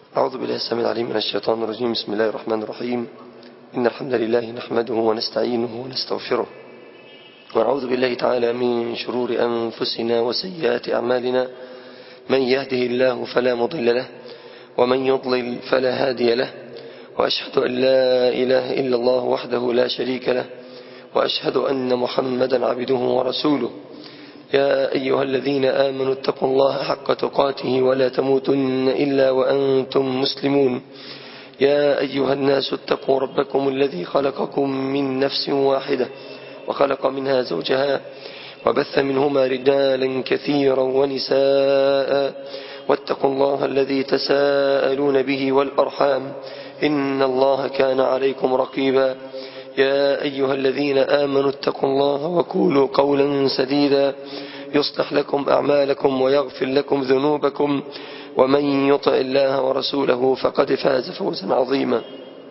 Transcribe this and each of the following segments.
أعوذ بالله السميع العليم من الشيطان الرجيم بسم الله الرحمن الرحيم إن الحمد لله نحمده ونستعينه ونستغفره ونعوذ بالله تعالى من شرور أنفسنا وسيئات أعمالنا من يهده الله فلا مضل له ومن يضلل فلا هادي له وأشهد أن لا إله إلا الله وحده لا شريك له وأشهد أن محمدا عبده ورسوله يا أيها الذين آمنوا اتقوا الله حق تقاته ولا تموتن إلا وأنتم مسلمون يا أيها الناس اتقوا ربكم الذي خلقكم من نفس واحدة وخلق منها زوجها وبث منهما رجالا كثيرا ونساء واتقوا الله الذي تساءلون به والأرحام إن الله كان عليكم رقيبا يا أيها الذين آمنوا اتقوا الله وقولوا قولا سديدا يصلح لكم أعمالكم ويغفر لكم ذنوبكم ومن يطع الله ورسوله فقد فاز فوزا عظيما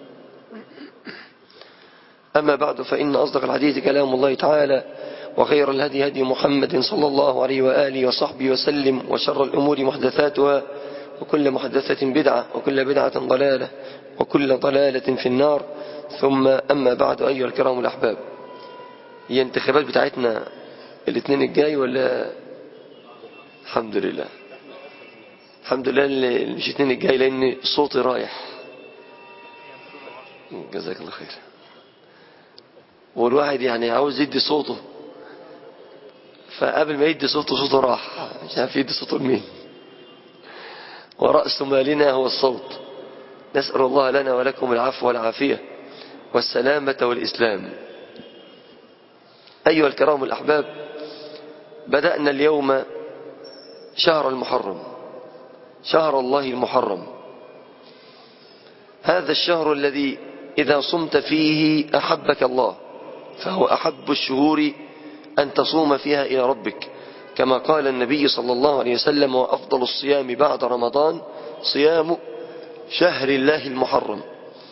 أما بعد فإن أصدق الحديث كلام الله تعالى وخير الهدي هدي محمد صلى الله عليه وآله وصحبه وسلم وشر الأمور محدثاتها وكل محدثة بدعة وكل بدعة ضلالة وكل ضلالة في النار ثم أما بعد أيها الكرام الأحباب هي انتخابات بتاعتنا الاثنين الجاي ولا الحمد لله الحمد لله اللي مش الاثنين الجاي لأن صوتي رايح جزاك الله خير والواحد يعني عاوز يدي صوته فقبل ما يدي صوته صوته راح مش عارف يدي صوته لمين ورأس مالنا هو الصوت نسأل الله لنا ولكم العفو والعافية والسلامة والإسلام أيها الكرام الأحباب بدأنا اليوم شهر المحرم شهر الله المحرم هذا الشهر الذي إذا صمت فيه أحبك الله فهو أحب الشهور أن تصوم فيها إلى ربك كما قال النبي صلى الله عليه وسلم وأفضل الصيام بعد رمضان صيام شهر الله المحرم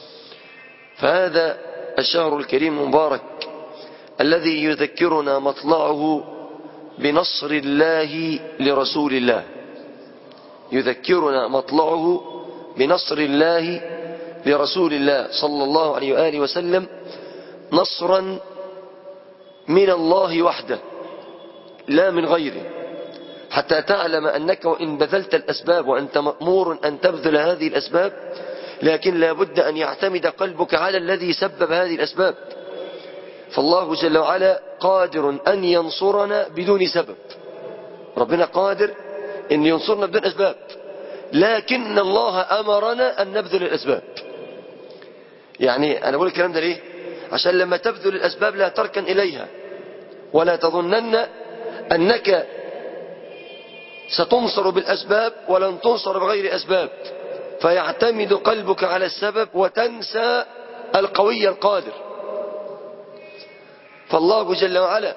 فهذا الشهر الكريم المبارك الذي يذكرنا مطلعه بنصر الله لرسول الله يذكرنا مطلعه بنصر الله لرسول الله صلى الله عليه وآله وسلم نصرا من الله وحده لا من غيره حتى تعلم أنك وإن بذلت الأسباب وأنت مأمور أن تبذل هذه الأسباب لكن لا بد أن يعتمد قلبك على الذي سبب هذه الأسباب فالله جل وعلا قادر أن ينصرنا بدون سبب ربنا قادر أن ينصرنا بدون أسباب لكن الله أمرنا أن نبذل الأسباب يعني أنا أقول الكلام ده ليه عشان لما تبذل الأسباب لا تركن إليها ولا تظنن أنك ستنصر بالأسباب ولن تنصر بغير أسباب فيعتمد قلبك على السبب وتنسى القوي القادر فالله جل وعلا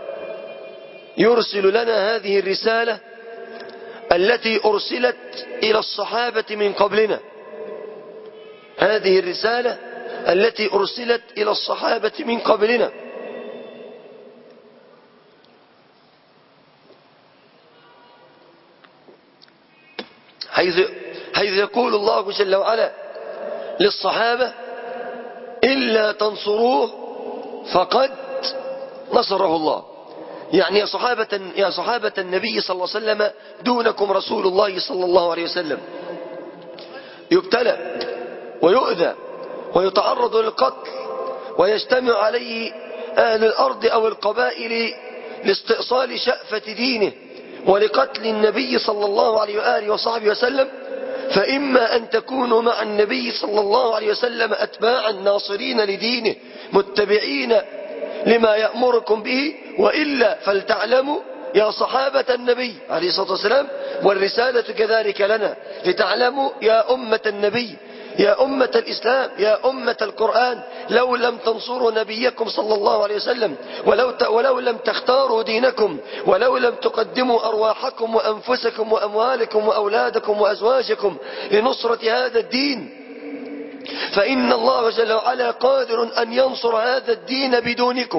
يرسل لنا هذه الرسالة التي أرسلت إلى الصحابة من قبلنا هذه الرسالة التي أرسلت إلى الصحابة من قبلنا حيث, حيث يقول الله جل وعلا للصحابة إلا تنصروه فقد نصره الله يعني يا صحابة, يا صحابة النبي صلى الله عليه وسلم دونكم رسول الله صلى الله عليه وسلم يبتلى ويؤذى ويتعرض للقتل ويجتمع عليه أهل الأرض أو القبائل لاستئصال شأفة دينه ولقتل النبي صلى الله عليه وآله وصحبه وسلم فإما أن تكونوا مع النبي صلى الله عليه وسلم أتباعا ناصرين لدينه متبعين لما يأمركم به وإلا فلتعلموا يا صحابة النبي عليه الصلاة والسلام والرسالة كذلك لنا لتعلموا يا أمة النبي يا أمة الإسلام يا أمة القرآن لو لم تنصروا نبيكم صلى الله عليه وسلم ولو, ولو لم تختاروا دينكم ولو لم تقدموا أرواحكم وأنفسكم وأموالكم وأولادكم وأزواجكم لنصرة هذا الدين فإن الله جل وعلا قادر أن ينصر هذا الدين بدونكم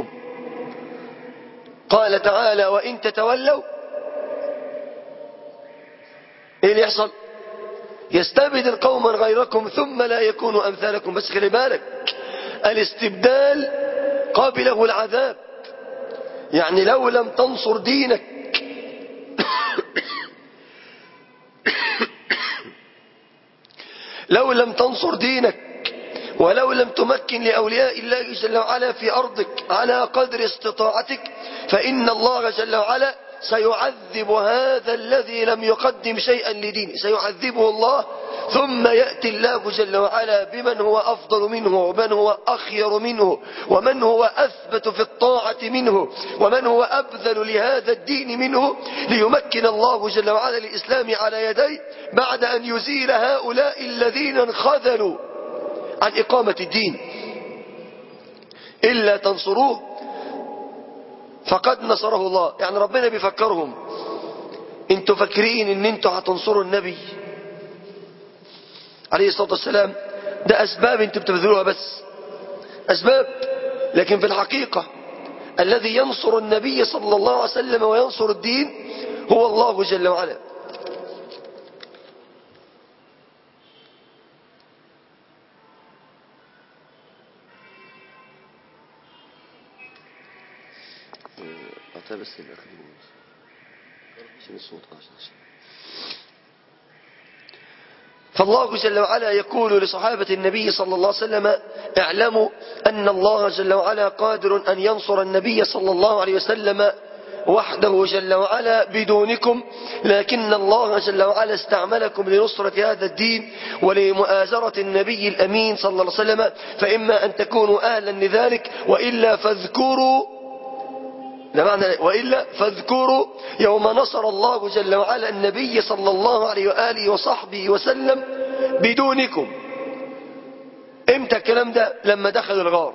قال تعالى وإن تتولوا إيه اللي يحصل يستبدل قوما غيركم ثم لا يكونوا أمثالكم بس خلي بالك الاستبدال قابله العذاب يعني لو لم تنصر دينك لو لم تنصر دينك ولو لم تمكن لأولياء الله جل وعلا في أرضك على قدر استطاعتك فإن الله جل وعلا سيعذب هذا الذي لم يقدم شيئا لدينه سيعذبه الله ثم يأتي الله جل وعلا بمن هو أفضل منه ومن هو أخير منه ومن هو أثبت في الطاعة منه ومن هو أبذل لهذا الدين منه ليمكن الله جل وعلا الإسلام على يديه بعد أن يزيل هؤلاء الذين انخذلوا عن إقامة الدين إلا تنصروه فقد نصره الله يعني ربنا بيفكرهم انتوا فاكرين ان انتوا هتنصروا النبي عليه الصلاة والسلام ده أسباب انتوا بتبذلوها بس أسباب لكن في الحقيقة الذي ينصر النبي صلى الله عليه وسلم وينصر الدين هو الله جل وعلا أعطيه بس الأخذ عشان الصوت عشان فالله جل وعلا يقول لصحابة النبي صلى الله عليه وسلم اعلموا أن الله جل وعلا قادر أن ينصر النبي صلى الله عليه وسلم وحده جل وعلا بدونكم لكن الله جل وعلا استعملكم لنصرة هذا الدين ولمؤازرة النبي الأمين صلى الله عليه وسلم فإما أن تكونوا أهلا لذلك وإلا فاذكروا ده معنى وإلا فاذكروا يوم نصر الله جل وعلا النبي صلى الله عليه وآله وصحبه وسلم بدونكم امتى الكلام ده لما دخل الغار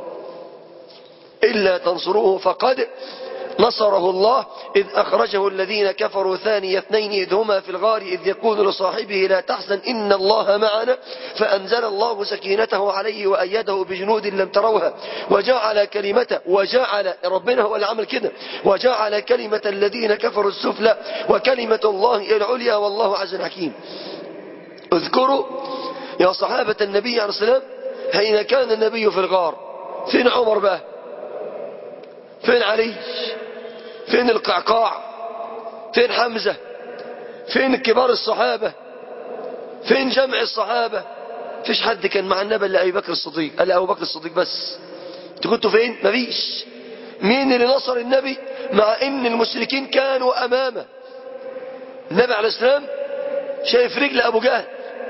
إلا تنصروه فقد نصره الله إذ أخرجه الذين كفروا ثاني اثنين إذ هما في الغار إذ يقول لصاحبه لا تحزن إن الله معنا فأنزل الله سكينته عليه وأيده بجنود لم تروها وجعل كلمته وجعل ربنا هو اللي عمل كده وجعل كلمة الذين كفروا السفلى وكلمة الله العليا والله عز حكيم اذكروا يا صحابة النبي عليه السلام حين كان النبي في الغار فين عمر بقى فين علي فين القعقاع فين حمزة فين كبار الصحابة فين جمع الصحابة فيش حد كان مع النبي الا ابي بكر الصديق الا ابو بكر الصديق بس انتوا كنتوا فين مفيش مين اللي نصر النبي مع ان المشركين كانوا امامه النبي عليه السلام شايف رجل ابو جهل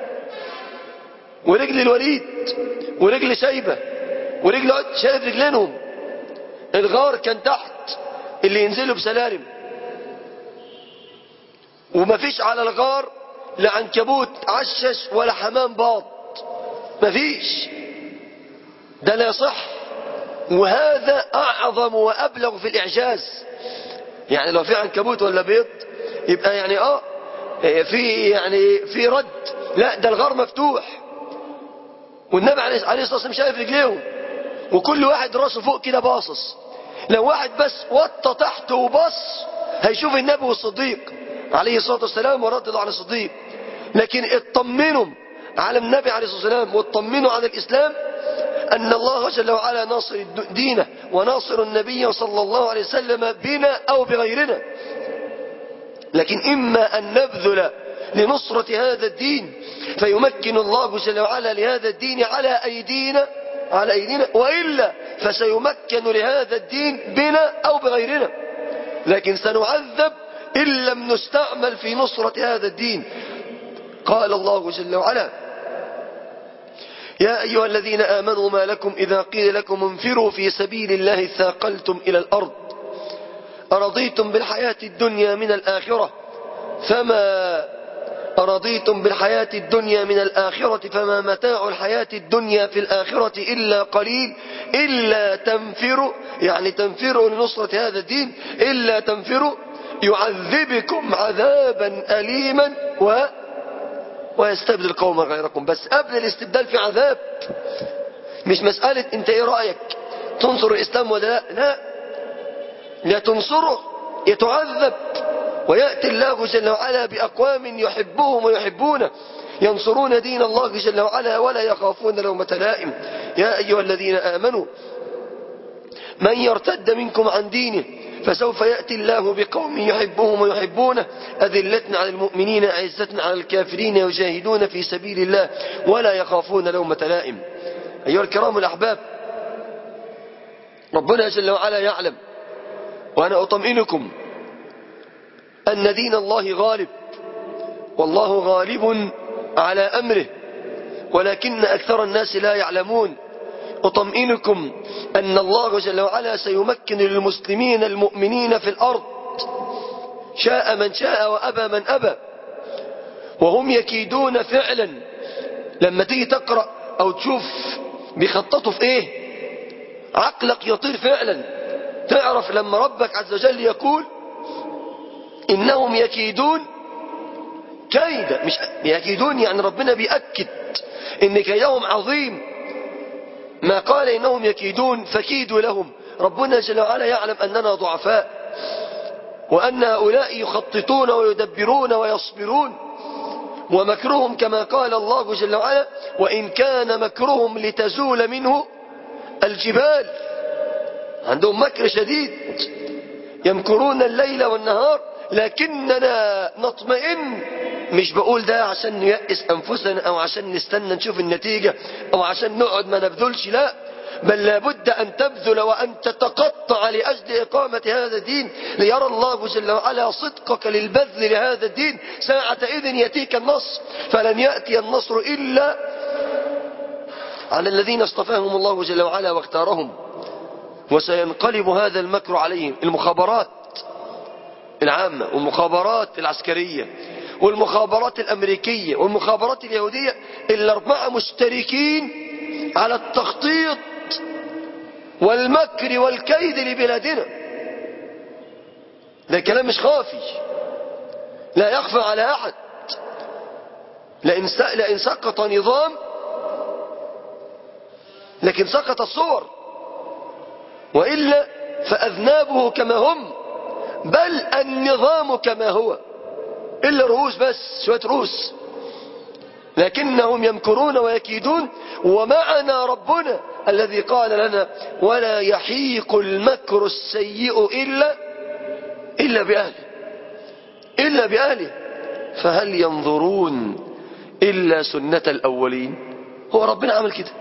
ورجل الوليد ورجل شيبه ورجل عد شايف رجلينهم الغار كان تحت اللي ينزلوا بسلالم ومفيش على الغار لا عنكبوت عشش ولا حمام باط مفيش ده لا يصح وهذا أعظم وأبلغ في الإعجاز يعني لو في عنكبوت ولا بيض يبقى يعني اه في يعني في رد لا ده الغار مفتوح والنبي عليه الصلاة والسلام شايف رجليهم وكل واحد راسه فوق كده باصص لو واحد بس وطى تحت وبص هيشوف النبي والصديق عليه الصلاة والسلام ورد الله على الصديق لكن اطمنوا على النبي عليه الصلاة والسلام واطمنوا على الإسلام أن الله جل وعلا ناصر دينه وناصر النبي صلى الله عليه وسلم بنا أو بغيرنا لكن إما أن نبذل لنصرة هذا الدين فيمكن الله جل وعلا لهذا الدين على أيدينا على أيدينا وإلا فسيمكن لهذا الدين بنا أو بغيرنا لكن سنعذب إن لم نستعمل في نصرة هذا الدين قال الله جل وعلا يا أيها الذين آمنوا ما لكم إذا قيل لكم انفروا في سبيل الله ثاقلتم إلى الأرض أرضيتم بالحياة الدنيا من الآخرة فما أرضيتم بالحياة الدنيا من الآخرة فما متاع الحياة الدنيا في الآخرة إلا قليل إلا تنفروا يعني تنفروا لنصرة هذا الدين إلا تنفروا يعذبكم عذابا أليما و ويستبدل قوما غيركم بس قبل الاستبدال في عذاب مش مسألة انت ايه رأيك تنصر الإسلام ولا لا لا لا تنصره يتعذب ويأتي الله جل وعلا بأقوام يحبهم ويحبونه ينصرون دين الله جل وعلا ولا يخافون لومة لائم يا أيها الذين آمنوا من يرتد منكم عن دينه فسوف يأتي الله بقوم يحبهم ويحبونه أذلة على المؤمنين أعزة على الكافرين يجاهدون في سبيل الله ولا يخافون لومة لائم أيها الكرام الأحباب ربنا جل وعلا يعلم وأنا أطمئنكم أن دين الله غالب والله غالب على أمره ولكن أكثر الناس لا يعلمون أطمئنكم أن الله جل وعلا سيمكن للمسلمين المؤمنين في الأرض شاء من شاء وأبى من أبى وهم يكيدون فعلا لما تيجي تقرأ أو تشوف بيخططوا في إيه عقلك يطير فعلا تعرف لما ربك عز وجل يقول إنهم يكيدون كيدا مش يكيدون يعني ربنا بيأكد إن كيدهم عظيم ما قال إنهم يكيدون فكيدوا لهم ربنا جل وعلا يعلم أننا ضعفاء وأن هؤلاء يخططون ويدبرون ويصبرون ومكرهم كما قال الله جل وعلا وإن كان مكرهم لتزول منه الجبال عندهم مكر شديد يمكرون الليل والنهار لكننا نطمئن مش بقول ده عشان نيأس أنفسنا أو عشان نستنى نشوف النتيجة أو عشان نقعد ما نبذلش لا بل لابد أن تبذل وأن تتقطع لأجل إقامة هذا الدين ليرى الله جل وعلا صدقك للبذل لهذا الدين ساعة إذن يأتيك النصر فلن يأتي النصر إلا على الذين اصطفاهم الله جل وعلا واختارهم وسينقلب هذا المكر عليهم المخابرات العامة والمخابرات العسكرية والمخابرات الأمريكية والمخابرات اليهودية الأربعة مشتركين على التخطيط والمكر والكيد لبلادنا ده كلام مش خافي لا يخفى على أحد لئن لئن سقط نظام لكن سقط الصور وإلا فأذنابه كما هم بل النظام كما هو إلا رؤوس بس شوية رؤوس لكنهم يمكرون ويكيدون ومعنا ربنا الذي قال لنا ولا يحيق المكر السيء إلا إلا بأهله إلا بأهله فهل ينظرون إلا سنة الأولين هو ربنا عمل كده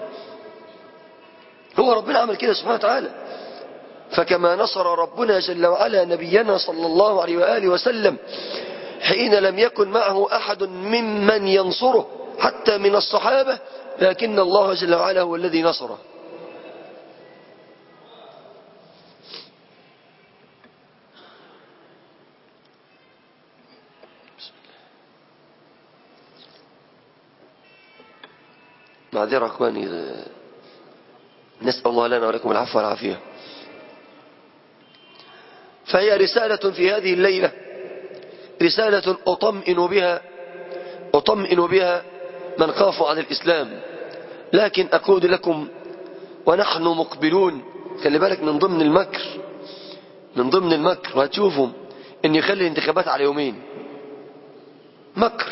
هو ربنا عمل كده سبحانه وتعالى فكما نصر ربنا جل وعلا نبينا صلى الله عليه وآله وسلم حين لم يكن معه أحد ممن ينصره حتى من الصحابة لكن الله جل وعلا هو الذي نصره معذرة أخواني نسأل الله لنا ولكم العفو والعافية فهي رسالة في هذه الليلة رسالة أطمئن بها أطمئن بها من خافوا عن الإسلام لكن أقول لكم ونحن مقبلون خلي بالك من ضمن المكر من ضمن المكر وهتشوفوا ان يخلي الانتخابات على يومين مكر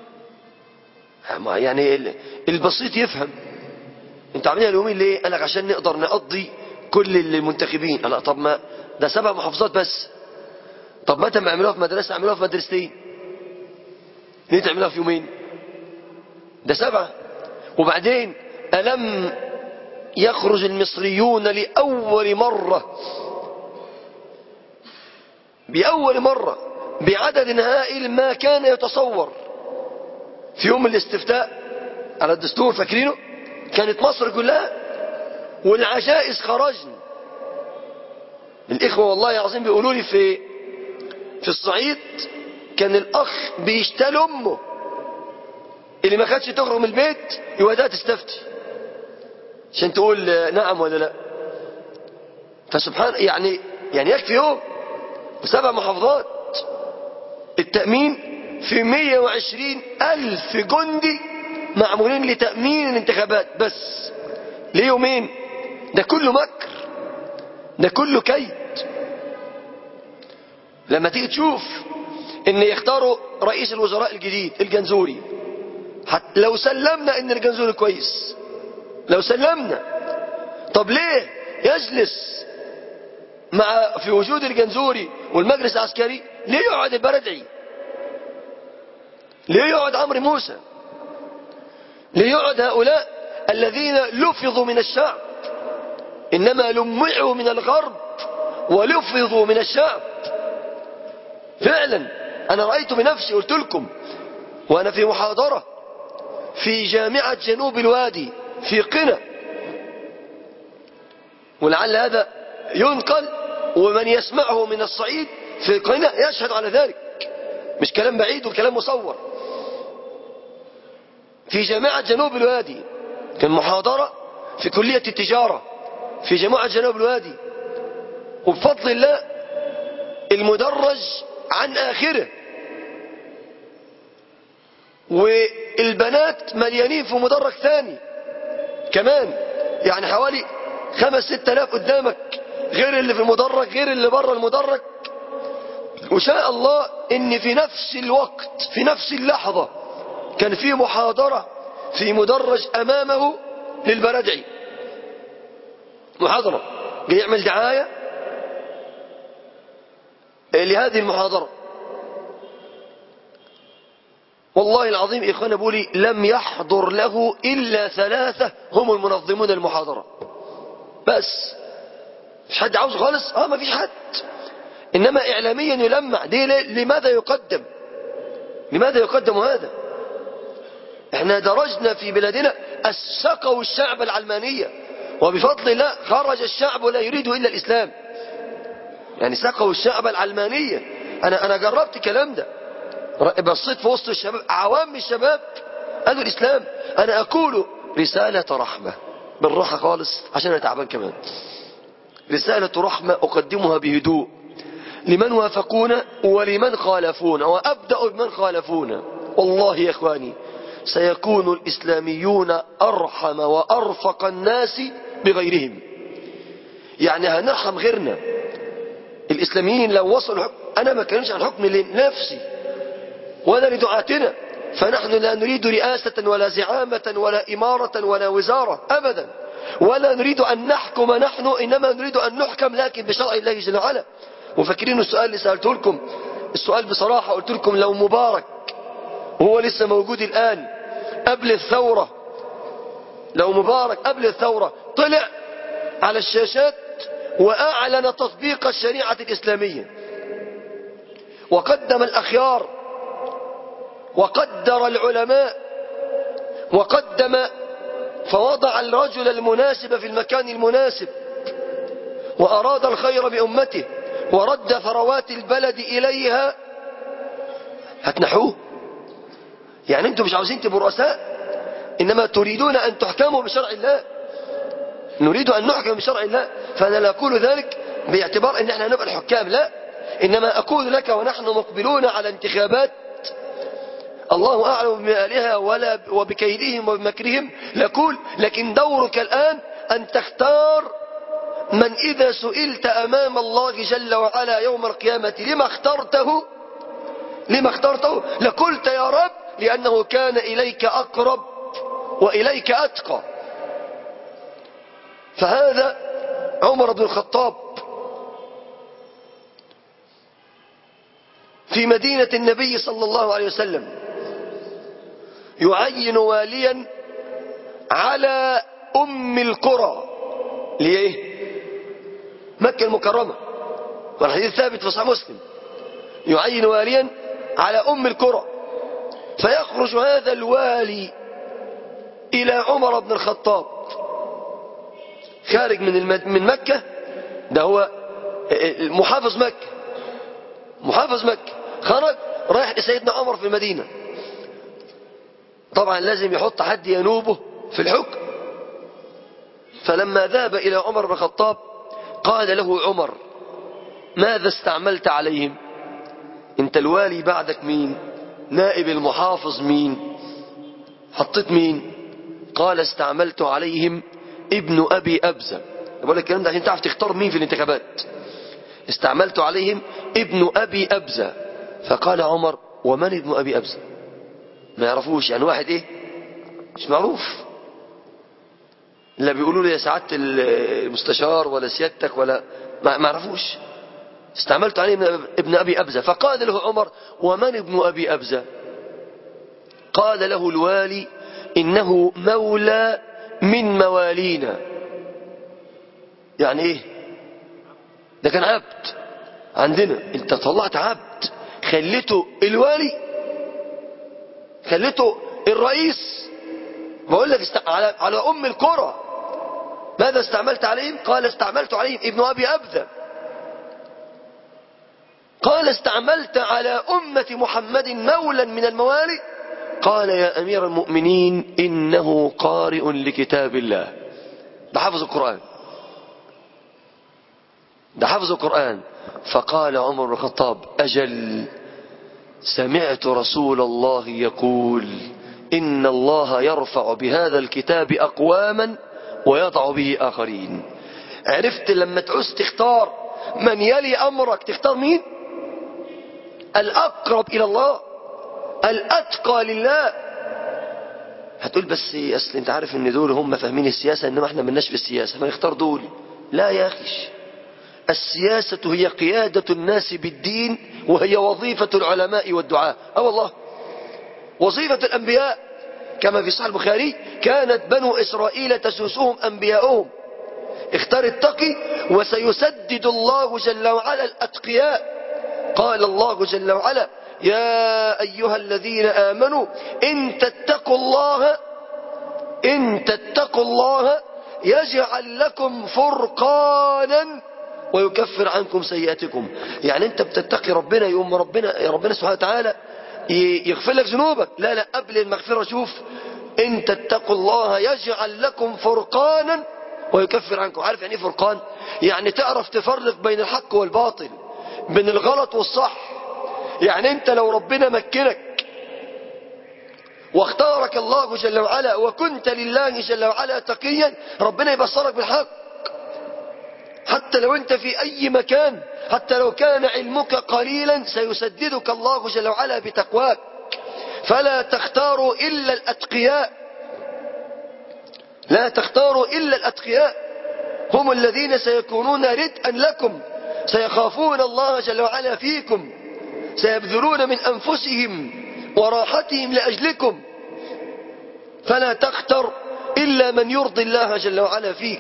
يعني البسيط يفهم انت عاملين اليومين ليه قال لك عشان نقدر نقضي كل المنتخبين لا طب ما ده سبع محافظات بس طب ما ما عملوها في مدرسة عملوها في مدرستين ليه تعملوها في يومين ده سبعة وبعدين ألم يخرج المصريون لأول مرة بأول مرة بعدد هائل ما كان يتصور في يوم الاستفتاء على الدستور فاكرينه كانت مصر كلها والعجائز خرجن الإخوة والله العظيم بيقولوا لي في في الصعيد كان الأخ بيشتل أمه اللي ما كانتش تخرج من البيت يوديها تستفتي عشان تقول نعم ولا لا فسبحان يعني يعني يكفي يوم وسبع محافظات التأمين في 120 ألف جندي معمولين لتأمين الانتخابات بس ليه يومين ده كله مكر ده كله كيد لما تيجي تشوف ان يختاروا رئيس الوزراء الجديد الجنزوري حتى لو سلمنا ان الجنزوري كويس لو سلمنا طب ليه يجلس مع في وجود الجنزوري والمجلس العسكري ليه يقعد البردعي ليه يقعد عمرو موسى ليه يقعد هؤلاء الذين لفظوا من الشعب إنما لمعوا من الغرب ولفظوا من الشعب فعلا أنا رأيت بنفسي قلت لكم وأنا في محاضرة في جامعة جنوب الوادي في قنا ولعل هذا ينقل ومن يسمعه من الصعيد في قنا يشهد على ذلك مش كلام بعيد وكلام مصور في جامعة جنوب الوادي كان محاضرة في كلية التجارة في جامعة جنوب الوادي وبفضل الله المدرج عن آخره والبنات مليانين في مدرج ثاني كمان يعني حوالي خمس ست الاف قدامك غير اللي في المدرج غير اللي بره المدرج وشاء الله ان في نفس الوقت في نفس اللحظة كان في محاضرة في مدرج امامه للبردعي محاضرة جاي يعمل دعاية لهذه المحاضرة والله العظيم إخوانا بولي لم يحضر له إلا ثلاثة هم المنظمون المحاضرة بس مش حد عاوز خالص اه ما فيش حد إنما إعلاميا يلمع دي لماذا يقدم لماذا يقدم هذا احنا درجنا في بلادنا السقوا الشعب العلمانية وبفضل الله خرج الشعب لا يريد إلا الإسلام يعني سقوا الشعب العلمانية أنا أنا جربت الكلام ده بصيت في وسط الشباب عوام الشباب قالوا الإسلام أنا أقول رسالة رحمة بالراحة خالص عشان أنا تعبان كمان رسالة رحمة أقدمها بهدوء لمن وافقونا ولمن خالفونا وأبدأ بمن خالفونا والله يا إخواني سيكون الإسلاميون أرحم وأرفق الناس بغيرهم يعني هنرحم غيرنا الإسلاميين لو وصلوا حكم أنا ما كانش عن حكم لنفسي ولا لدعاتنا فنحن لا نريد رئاسة ولا زعامة ولا إمارة ولا وزارة أبدا ولا نريد أن نحكم نحن إنما نريد أن نحكم لكن بشرع الله جل وعلا وفاكرين السؤال اللي سألته لكم السؤال بصراحة قلت لكم لو مبارك وهو لسه موجود الآن قبل الثورة لو مبارك قبل الثورة طلع على الشاشات وأعلن تطبيق الشريعة الإسلامية وقدم الأخيار وقدر العلماء وقدم فوضع الرجل المناسب في المكان المناسب وأراد الخير بأمته ورد ثروات البلد إليها هتنحوه يعني انتم مش عاوزين تبقوا رؤساء إنما تريدون أن تحكموا بشرع الله نريد أن نحكم بشرع الله فأنا لا أقول ذلك باعتبار أن احنا نبقى الحكام لا إنما أقول لك ونحن مقبلون على انتخابات الله أعلم بمآلها ولا وبكيدهم وبمكرهم نقول لكن دورك الآن أن تختار من إذا سئلت أمام الله جل وعلا يوم القيامة لما اخترته لما اخترته لقلت يا رب لأنه كان إليك أقرب وإليك أتقى فهذا عمر بن الخطاب في مدينة النبي صلى الله عليه وسلم يعين واليا على أم القرى ليه مكة المكرمة والحديث ثابت في صحيح مسلم يعين واليا على أم القرى فيخرج هذا الوالي إلى عمر بن الخطاب خارج من المد... من مكة ده هو محافظ مكة محافظ مكة خرج رايح لسيدنا عمر في المدينة طبعا لازم يحط حد ينوبه في الحكم فلما ذهب إلى عمر بن الخطاب قال له عمر ماذا استعملت عليهم انت الوالي بعدك مين نائب المحافظ مين حطيت مين قال استعملت عليهم ابن أبي أبزة بقول لك الكلام ده عشان تعرف تختار مين في الانتخابات استعملت عليهم ابن أبي أبزة فقال عمر ومن ابن أبي أبزة ما يعرفوش يعني واحد ايه مش معروف لا بيقولوا له يا سعادة المستشار ولا سيادتك ولا ما ما يعرفوش استعملت عليه ابن أبي أبزة فقال له عمر ومن ابن أبي أبزة قال له الوالي إنه مولى من موالينا يعني ايه ده كان عبد عندنا انت طلعت عبد خليته الوالي خليته الرئيس بقول لك است... على... على ام القرى ماذا استعملت عليهم قال استعملت عليهم ابن ابي ابذة قال استعملت على أمة محمد مولا من الموالي قال يا أمير المؤمنين إنه قارئ لكتاب الله ده حافظ القرآن ده حافظ القرآن فقال عمر بن الخطاب أجل سمعت رسول الله يقول إن الله يرفع بهذا الكتاب أقواما ويضع به آخرين عرفت لما تعوز تختار من يلي أمرك تختار مين الأقرب إلى الله الأتقى لله هتقول بس أصل أنت عارف إن دول هم فاهمين السياسة إنما إحنا ملناش في السياسة فنختار دول لا يا أخي السياسة هي قيادة الناس بالدين وهي وظيفة العلماء والدعاء أه والله وظيفة الأنبياء كما في صحيح البخاري كانت بنو إسرائيل تسوسهم أنبياؤهم اختار التقي وسيسدد الله جل وعلا الأتقياء قال الله جل وعلا يا أيها الذين آمنوا إن تتقوا الله إن تتقوا الله يجعل لكم فرقانا ويكفر عنكم سيئاتكم يعني انت بتتقي ربنا يوم ربنا يا ربنا سبحانه وتعالى يغفر لك ذنوبك لا لا قبل المغفرة شوف ان تتقوا الله يجعل لكم فرقانا ويكفر عنكم عارف يعني ايه فرقان يعني تعرف تفرق بين الحق والباطل بين الغلط والصح يعني انت لو ربنا مكنك واختارك الله جل وعلا وكنت لله جل وعلا تقيا ربنا يبصرك بالحق حتى لو انت في اي مكان حتى لو كان علمك قليلا سيسددك الله جل وعلا بتقواك فلا تختاروا الا الاتقياء لا تختاروا الا الاتقياء هم الذين سيكونون ردءا لكم سيخافون الله جل وعلا فيكم سيبذلون من انفسهم وراحتهم لاجلكم فلا تختر الا من يرضي الله جل وعلا فيك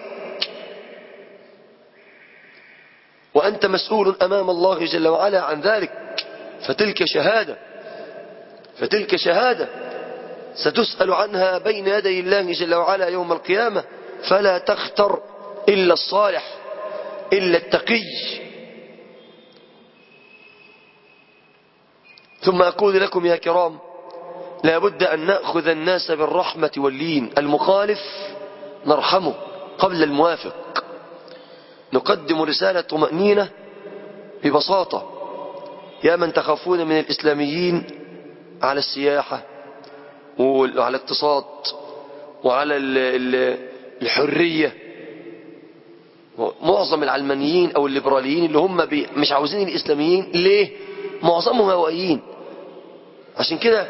وأنت مسؤول أمام الله جل وعلا عن ذلك فتلك شهادة فتلك شهادة ستسأل عنها بين يدي الله جل وعلا يوم القيامة فلا تختر إلا الصالح إلا التقي ثم أقول لكم يا كرام لا بد أن نأخذ الناس بالرحمة واللين المخالف نرحمه قبل الموافق نقدم رسالة طمأنينة ببساطة يا من تخافون من الإسلاميين على السياحة وعلى الاقتصاد وعلى الحرية معظم العلمانيين أو الليبراليين اللي هم بي مش عاوزين الإسلاميين ليه معظمهم هوائيين عشان كده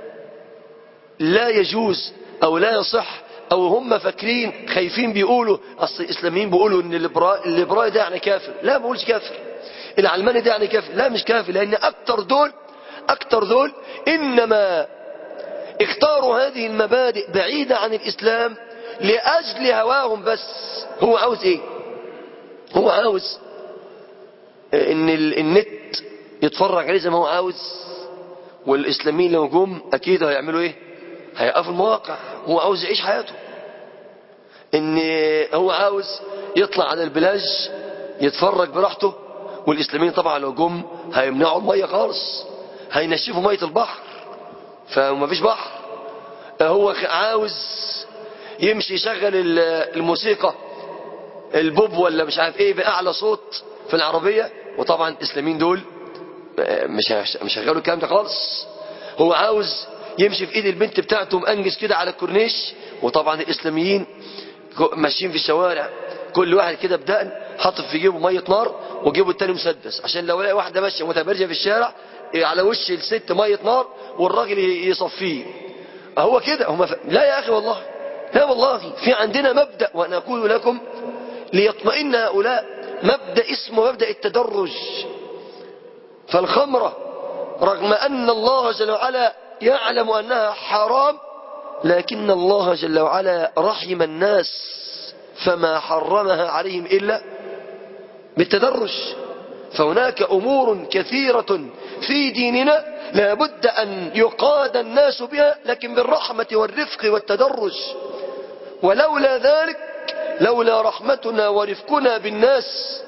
لا يجوز أو لا يصح او هم فاكرين خايفين بيقولوا اصل الاسلاميين بيقولوا ان الليبرالي ده يعني كافر لا ما بقولش كافر العلماني ده يعني كافر لا مش كافر لان اكتر دول اكتر دول انما اختاروا هذه المبادئ بعيدة عن الاسلام لاجل هواهم بس هو عاوز ايه هو عاوز ان النت يتفرج عليه زي ما هو عاوز والاسلاميين لو جم اكيد هيعملوا ايه هيقفوا المواقع هو عاوز يعيش حياته ان هو عاوز يطلع على البلاج يتفرج براحته والاسلاميين طبعا لو جم هيمنعوا الميه خالص هينشفوا ميه البحر فما فيش بحر هو عاوز يمشي يشغل الموسيقى البوب ولا مش عارف ايه باعلى صوت في العربيه وطبعا الاسلاميين دول مش مش هيشغلوا الكلام ده خالص هو عاوز يمشي في ايد البنت بتاعته مأنجز كده على الكورنيش وطبعا الاسلاميين ماشيين في الشوارع كل واحد كده بدقن حاطط في جيبه ميه نار وجيبه التاني مسدس عشان لو لقى واحده ماشيه متبرجه في الشارع على وش الست مية نار والراجل يصفيه هو كده هم ف... لا يا أخي والله لا والله في عندنا مبدأ وأنا أقول لكم ليطمئن هؤلاء مبدأ اسمه مبدأ التدرج فالخمرة رغم أن الله جل وعلا يعلم أنها حرام لكن الله جل وعلا رحم الناس فما حرمها عليهم إلا بالتدرج فهناك أمور كثيرة في ديننا لا بد أن يقاد الناس بها لكن بالرحمة والرفق والتدرج ولولا ذلك لولا رحمتنا ورفقنا بالناس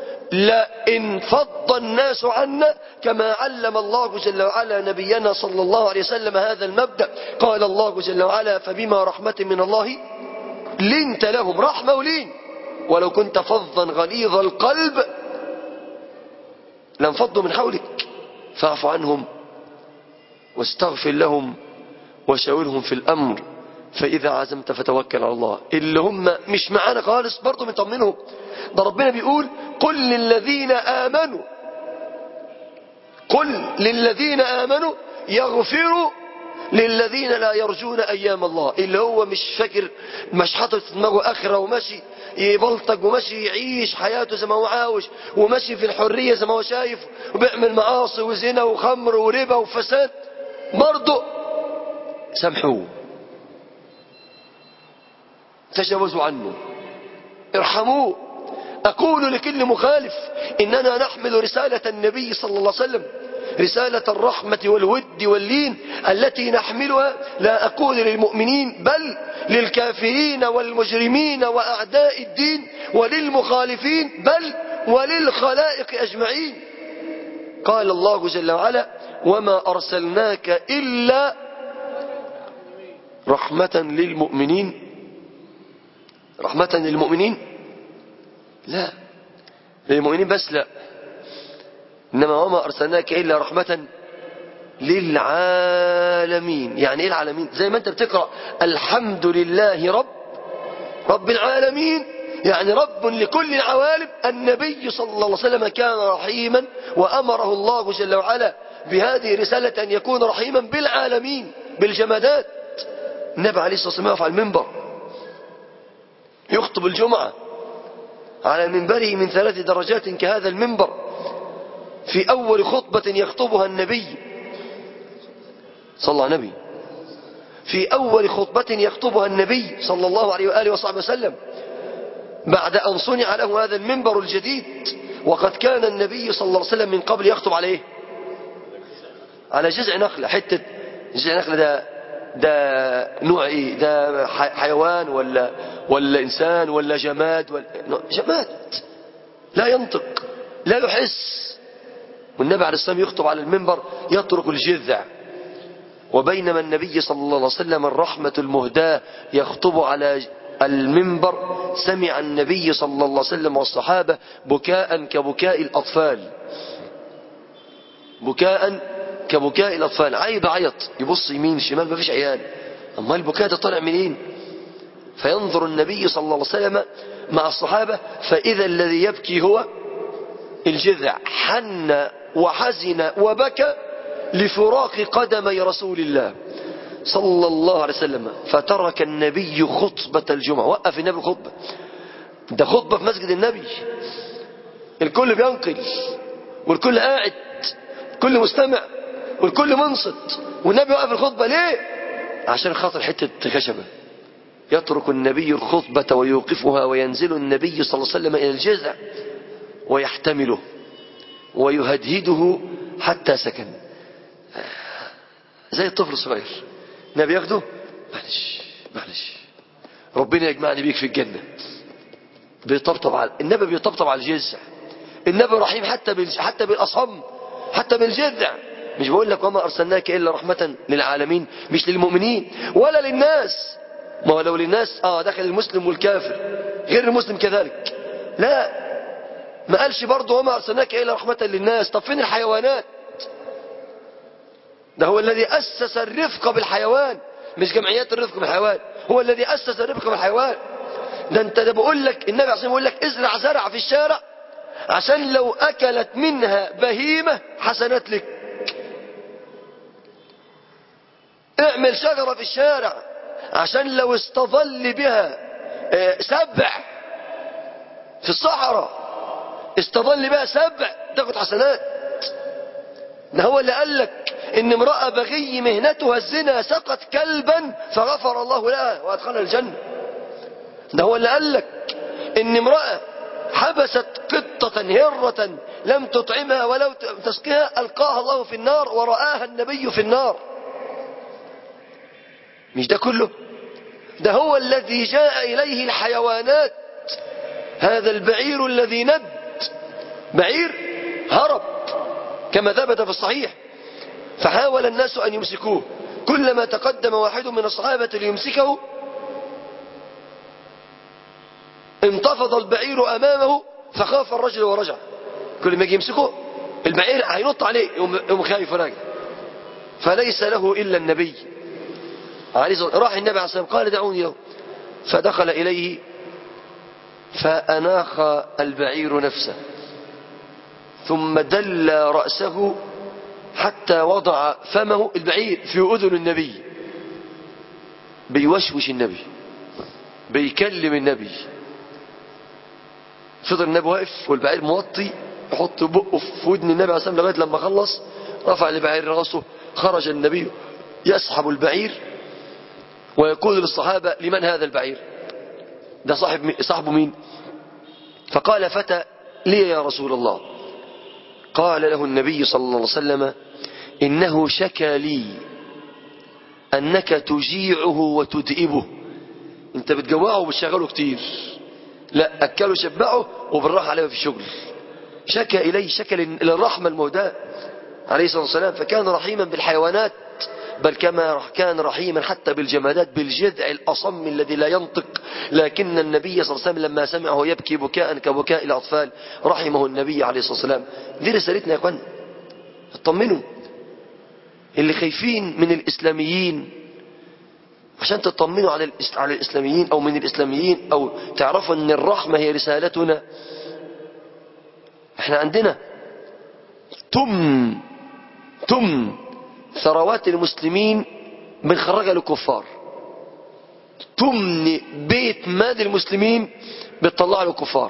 لانفض الناس عنا كما علم الله جل وعلا نبينا صلى الله عليه وسلم هذا المبدأ قال الله جل وعلا فبما رحمة من الله لنت لهم رحمة ولين ولو كنت فظا غليظ القلب لانفضوا من حولك فاعف عنهم واستغفر لهم وشاورهم في الأمر فإذا عزمت فتوكل على الله اللي هم مش معانا خالص برضه بنطمنهم ده ربنا بيقول قل للذين آمنوا قل للذين آمنوا يغفروا للذين لا يرجون أيام الله اللي هو مش فاكر مش حاطط في دماغه آخرة وماشي يبلطج وماشي يعيش حياته زي ما هو عاوش وماشي في الحرية زي ما هو شايف وبيعمل معاصي وزنا وخمر وربا وفساد برضه سامحوه تجاوزوا عنه ارحموه أقول لكل مخالف إننا نحمل رسالة النبي صلى الله عليه وسلم رسالة الرحمة والود واللين التي نحملها لا أقول للمؤمنين بل للكافرين والمجرمين وأعداء الدين وللمخالفين بل وللخلائق أجمعين قال الله جل وعلا وما أرسلناك إلا رحمة للمؤمنين رحمة للمؤمنين لا للمؤمنين بس لا إنما وما أرسلناك إلا رحمة للعالمين يعني إيه العالمين زي ما أنت بتقرأ الحمد لله رب رب العالمين يعني رب لكل العوالم النبي صلى الله عليه وسلم كان رحيما وأمره الله جل وعلا بهذه رسالة أن يكون رحيما بالعالمين بالجمادات النبي عليه الصلاة والسلام على المنبر يخطب الجمعة على منبره من ثلاث درجات كهذا المنبر في أول خطبة يخطبها النبي صلى الله عليه وسلم في أول خطبة يخطبها النبي صلى الله عليه وآله وصحبه وسلم بعد أن صنع له هذا المنبر الجديد وقد كان النبي صلى الله عليه وسلم من قبل يخطب عليه على جزع نخلة حتة جزع نخلة ده ده نوع ايه ده حيوان ولا ولا انسان ولا جماد ولا جماد لا ينطق لا يحس والنبي عليه الصلاه والسلام يخطب على المنبر يترك الجذع وبينما النبي صلى الله عليه وسلم الرحمة المهداة يخطب على المنبر سمع النبي صلى الله عليه وسلم والصحابة بكاء كبكاء الأطفال بكاء كبكاء الأطفال عيب عيط يبص يمين شمال ما فيش عيال أما البكاء ده طالع منين فينظر النبي صلى الله عليه وسلم مع الصحابة فإذا الذي يبكي هو الجذع حن وحزن وبكى لفراق قدمي رسول الله صلى الله عليه وسلم فترك النبي خطبة الجمعة وقف النبي الخطبة ده خطبة في مسجد النبي الكل بينقل والكل قاعد الكل مستمع والكل منصت والنبي وقف الخطبة ليه عشان خاطر حتة خشبة يترك النبي الخطبة ويوقفها وينزل النبي صلى الله عليه وسلم إلى الجذع ويحتمله ويهدهده حتى سكن زي الطفل الصغير النبي ياخده معلش معلش ربنا يجمعني بيك في الجنة بيطبطب على النبي بيطبطب على الجذع النبي رحيم حتى بال... حتى بالأصم حتى بالجذع مش بقول لك وما أرسلناك إلا رحمة للعالمين مش للمؤمنين ولا للناس ما هو لو للناس اه دخل المسلم والكافر غير المسلم كذلك لا ما قالش برضه وما أرسلناك إلا رحمة للناس طب فين الحيوانات ده هو الذي أسس الرفق بالحيوان مش جمعيات الرفق بالحيوان هو الذي أسس الرفق بالحيوان ده انت ده بقول لك النبي عليه بيقول لك ازرع زرع في الشارع عشان لو أكلت منها بهيمة حسنات لك اعمل شجرة في الشارع عشان لو استظل بها اه سبع في الصحراء استظل بها سبع تاخد حسنات ده هو اللي قال لك ان امرأة بغي مهنتها الزنا سقط كلبا فغفر الله لها وادخلها الجنة ده هو اللي قال لك ان امرأة حبست قطة هرة لم تطعمها ولو تسقيها ألقاها الله في النار ورآها النبي في النار مش ده كله ده هو الذي جاء إليه الحيوانات هذا البعير الذي ند بعير هرب كما ثبت في الصحيح فحاول الناس أن يمسكوه كلما تقدم واحد من الصحابة ليمسكه انتفض البعير أمامه فخاف الرجل ورجع كل ما يجي يمسكه البعير هينط عليه يوم خايف وراجع فليس له إلا النبي راح النبي عليه الصلاة قال دعوني له فدخل إليه فأناخ البعير نفسه ثم دل رأسه حتى وضع فمه البعير في أذن النبي بيوشوش النبي بيكلم النبي فضل النبي واقف والبعير موطي يحط بقه في ودن النبي عليه الصلاه لغايه لما خلص رفع البعير راسه خرج النبي يسحب البعير ويقول للصحابه لمن هذا البعير ده صاحب صاحبه مين فقال فتى لي يا رسول الله قال له النبي صلى الله عليه وسلم إنه شكى لي أنك تجيعه وتدئبه انت بتجوعه وبتشغله كتير لا أكله شبعه وبالراحة عليه في الشغل شكى إليه شكى للرحمة المهداة عليه الصلاة والسلام فكان رحيما بالحيوانات بل كما كان رحيما حتى بالجمادات بالجذع الأصم الذي لا ينطق لكن النبي صلى الله عليه وسلم لما سمعه يبكي بكاء كبكاء الأطفال رحمه النبي عليه الصلاة والسلام دي رسالتنا يا اخوان اطمنوا اللي خايفين من الإسلاميين عشان تطمنوا على على الإسلاميين أو من الإسلاميين أو تعرفوا أن الرحمة هي رسالتنا احنا عندنا تم تم ثروات المسلمين بنخرجها للكفار تمن بيت مال المسلمين بتطلع له كفار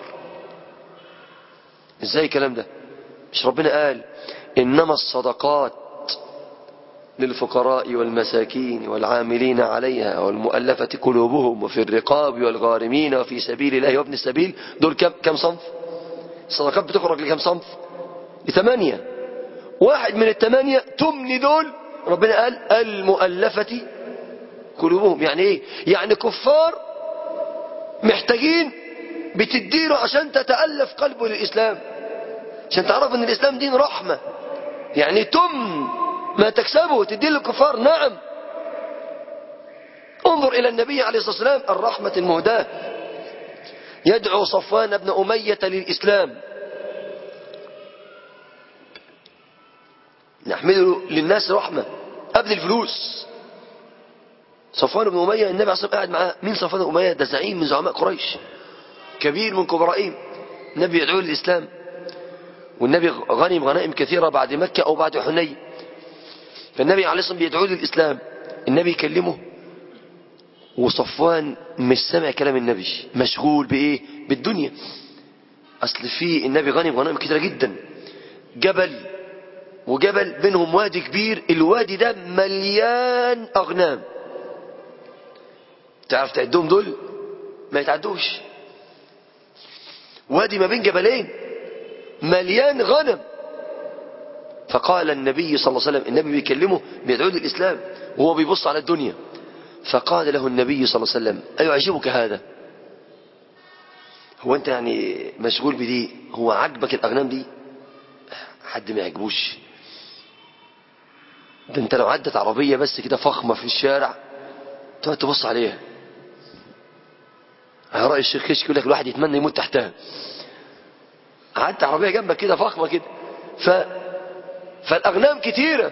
ازاي الكلام ده مش ربنا قال انما الصدقات للفقراء والمساكين والعاملين عليها والمؤلفة قلوبهم وفي الرقاب والغارمين وفي سبيل الله وابن السبيل دول كم, كم صنف الصدقات بتخرج لكم صنف لثمانية واحد من الثمانية تمن دول ربنا قال المؤلفة قلوبهم يعني ايه يعني كفار محتاجين بتديله عشان تتألف قلبه للإسلام عشان تعرف ان الإسلام دين رحمة يعني تم ما تكسبه تدي للكفار نعم انظر إلى النبي عليه الصلاة والسلام الرحمة المهداة يدعو صفوان بن أمية للإسلام نحمله للناس رحمة قبل الفلوس صفوان بن أمية النبي عليه الصلاة والسلام قاعد معاه مين صفوان بن أمية ده زعيم من زعماء قريش كبير من كبرائهم النبي يدعو للإسلام والنبي غنم غنائم كثيرة بعد مكة أو بعد حنين فالنبي عليه الصلاة والسلام بيدعو للإسلام النبي يكلمه وصفوان مش سامع كلام النبي مشغول بإيه بالدنيا أصل في النبي غنم غنائم كثيرة جدا جبل وجبل بينهم وادي كبير الوادي ده مليان أغنام تعرف تعدهم دول ما يتعدوش وادي ما بين جبلين مليان غنم فقال النبي صلى الله عليه وسلم النبي بيكلمه بيدعو للإسلام وهو بيبص على الدنيا فقال له النبي صلى الله عليه وسلم أيعجبك هذا هو أنت يعني مشغول بدي هو عجبك الأغنام دي حد ما يعجبوش ده انت لو عدت عربية بس كده فخمة في الشارع تقعد تبص عليها على رأي الشيخ كشك يقول لك الواحد يتمنى يموت تحتها عدت عربية جنبك كده فخمة كده ف... فالأغنام كتيرة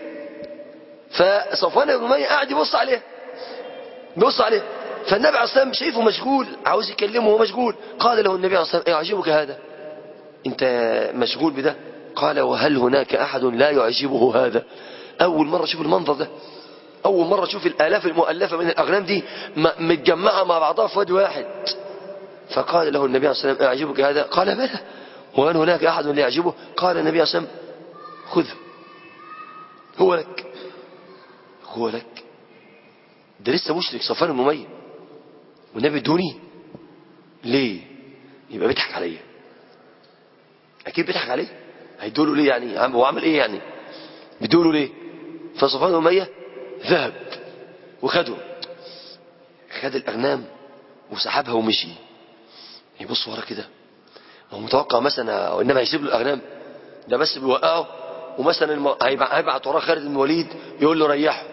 فصفوان بن أمية قاعد يبص عليها بيبص عليها فالنبي عليه الصلاة والسلام شايفه مشغول عاوز يكلمه وهو مشغول قال له النبي عليه الصلاة والسلام يعجبك هذا انت مشغول بده قال وهل هناك أحد لا يعجبه هذا أول مرة شوف المنظر ده أول مرة تشوف الآلاف المؤلفة من الأغنام دي م- متجمعة مع بعضها في وادي واحد فقال له النبي عليه الصلاة والسلام أعجبك هذا قال بلى وهل هناك أحد لا يعجبه قال النبي عليه الصلاة والسلام خذه هو لك هو لك ده لسه مشرك صفان المميز والنبي ادوني ليه يبقى بيضحك عليا اكيد بيضحك عليه هيدوله ليه يعني عم- هو عمل ايه يعني بيدوله ليه فصفان بن اميه ذهب وخده خد الاغنام وسحبها ومشي يبص ورا كده هو متوقع مثلا هو النبي هيسيب له الاغنام ده بس بيوقعه ومثلا الم... هيبع- هيبعت وراه خالد بن الوليد يقول له ريحه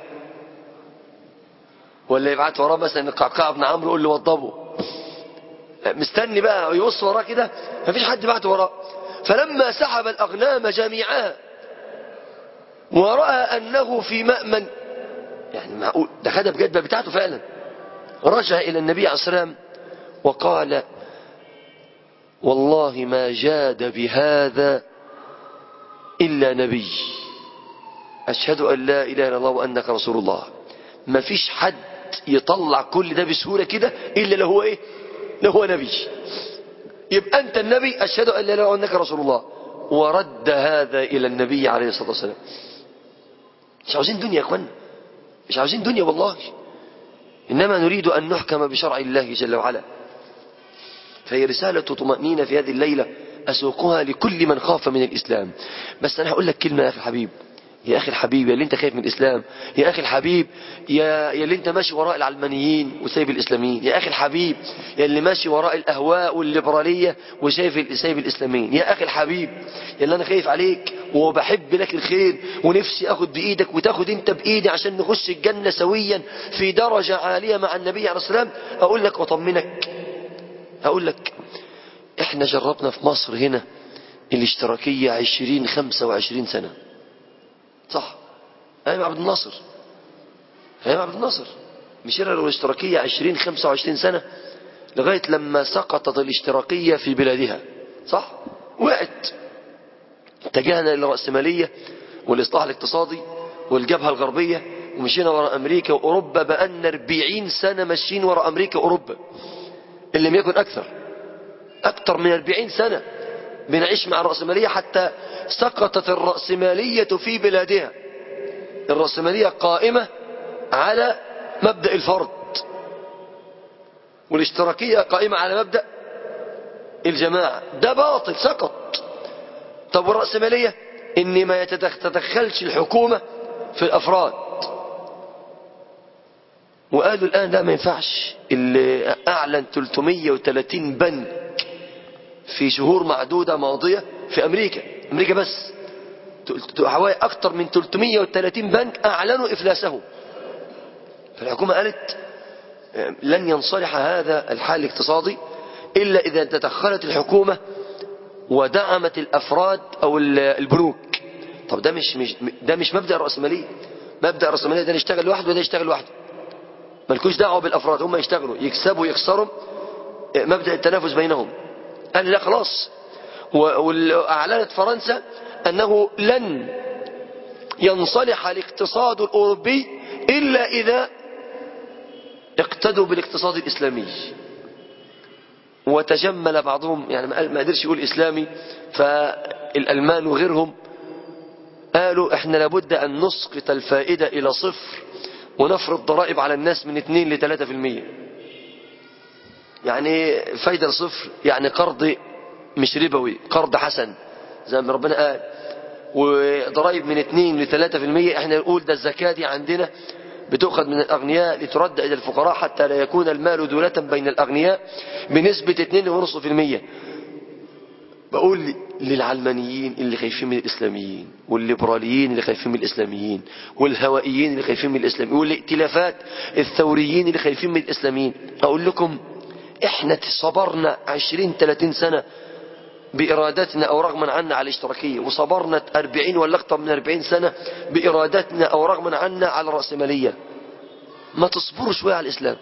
ولا يبعت وراه مثلا القعقاع بن عمرو يقول له وضبه مستني بقى يبص وراه كده مفيش حد بعت وراه فلما سحب الأغنام جميعها ورأى أنه في مأمن يعني معقول ده خدها بجد بقى بتاعته فعلا رجع إلى النبي عليه الصلاة والسلام وقال والله ما جاد بهذا إلا نبي أشهد أن لا إله إلا الله وأنك رسول الله ما فيش حد يطلع كل ده بسهولة كده إلا لو هو إيه لو هو نبي يبقى أنت النبي أشهد أن لا إله إلا الله وأنك رسول الله ورد هذا إلى النبي عليه الصلاة والسلام مش عاوزين دنيا يا أخوانا مش عاوزين دنيا والله إنما نريد أن نحكم بشرع الله جل وعلا فهي رسالة طمأنينة في هذه الليلة أسوقها لكل من خاف من الإسلام بس أنا هقول لك كلمة يا أخي الحبيب يا أخي الحبيب يا اللي أنت خايف من الإسلام يا أخي الحبيب يا, يا اللي أنت ماشي وراء العلمانيين وسايب الإسلاميين يا أخي الحبيب يا اللي ماشي وراء الأهواء والليبرالية وسايب سايب الإسلاميين يا أخي الحبيب يا اللي أنا خايف عليك وبحب لك الخير ونفسي أخد بإيدك وتاخد أنت بإيدي عشان نخش الجنة سويا في درجة عالية مع النبي عليه الصلاة والسلام أقول لك وأطمنك أقول لك احنا جربنا في مصر هنا الاشتراكية عشرين خمسة وعشرين سنة صح أيام عبد الناصر أيام عبد الناصر مشينا الاشتراكية عشرين خمسة وعشرين سنة لغاية لما سقطت الاشتراكية في بلادها صح وقعت اتجهنا إلى الرأسمالية والإصلاح الاقتصادي والجبهة الغربية ومشينا وراء أمريكا وأوروبا بقالنا 40 سنة ماشيين وراء أمريكا وأوروبا إن لم يكن أكثر أكثر من 40 سنة بنعيش مع الرأسمالية حتى سقطت الرأسمالية في بلادها الرأسمالية قائمة على مبدأ الفرد والاشتراكية قائمة على مبدأ الجماعة ده باطل سقط طب والرأسمالية إن ما يتدخلش الحكومة في الأفراد وقالوا الآن لا ما ينفعش اللي أعلن 330 بنك في شهور معدودة ماضية في أمريكا أمريكا بس حوالي أكثر من 330 بنك أعلنوا إفلاسهم فالحكومة قالت لن ينصلح هذا الحال الاقتصادي إلا إذا تدخلت الحكومة ودعمت الأفراد أو البنوك طب ده مش, مش ده مش مبدأ الرأسمالية مبدأ الرأسمالية ده يشتغل لوحده وده يشتغل لوحده ملكوش دعوة بالأفراد هم يشتغلوا يكسبوا يخسروا مبدأ التنافس بينهم قال لا خلاص وأعلنت فرنسا أنه لن ينصلح الاقتصاد الأوروبي إلا إذا اقتدوا بالاقتصاد الإسلامي وتجمل بعضهم يعني ما قدرش يقول إسلامي فالألمان وغيرهم قالوا احنا لابد أن نسقط الفائدة إلى صفر ونفرض ضرائب على الناس من 2 ل 3 في المية يعني فايدة صفر يعني قرض مش ربوي قرض حسن زي ما ربنا قال وضرائب من 2 ل 3 في المية احنا نقول ده الزكاة دي عندنا بتؤخذ من الأغنياء لترد إلى الفقراء حتى لا يكون المال دولة بين الأغنياء بنسبة 2.5% بقول للعلمانيين اللي خايفين من الإسلاميين والليبراليين اللي خايفين من الإسلاميين والهوائيين اللي خايفين من الإسلاميين والائتلافات الثوريين اللي خايفين من الإسلاميين أقول لكم احنا صبرنا 20-30 سنة بإرادتنا أو رغما عنا على الاشتراكية وصبرنا 40 ولا أكثر من 40 سنة بإرادتنا أو رغما عنا على الرأسمالية ما تصبروا شوية على الإسلام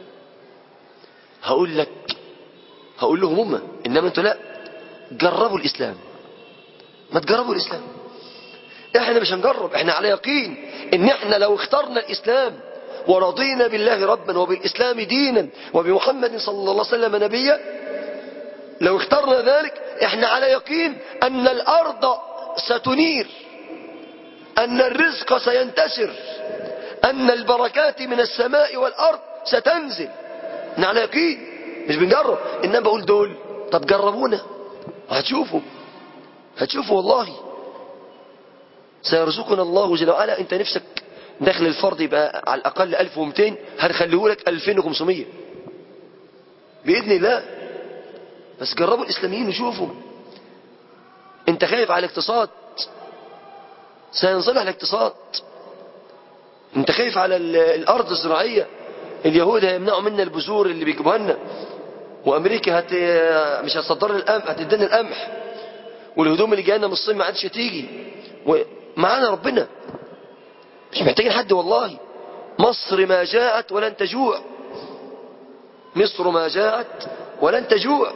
هقول لك هقول لهم هم إنما أنتوا لا جربوا الإسلام ما تجربوا الإسلام احنا مش هنجرب احنا على يقين ان احنا لو اخترنا الاسلام ورضينا بالله ربا وبالاسلام دينا وبمحمد صلى الله عليه وسلم نبيا لو اخترنا ذلك احنا على يقين ان الارض ستنير ان الرزق سينتشر ان البركات من السماء والارض ستنزل احنا على يقين مش بنجرب انما بقول دول طب جربونا هتشوفوا هتشوفوا والله سيرزقنا الله جل وعلا انت نفسك دخل الفرد يبقى على الاقل 1200 هنخليه لك 2500 باذن الله بس جربوا الاسلاميين وشوفوا انت خايف على الاقتصاد سينصلح الاقتصاد انت خايف على الارض الزراعيه اليهود هيمنعوا منا البذور اللي بيجيبوها لنا وامريكا هت... مش هتصدر لنا القمح هتدينا القمح والهدوم اللي جايه لنا من الصين ما عادش هتيجي ومعانا ربنا مش محتاجين حد والله مصر ما جاءت ولن تجوع مصر ما جاءت ولن تجوع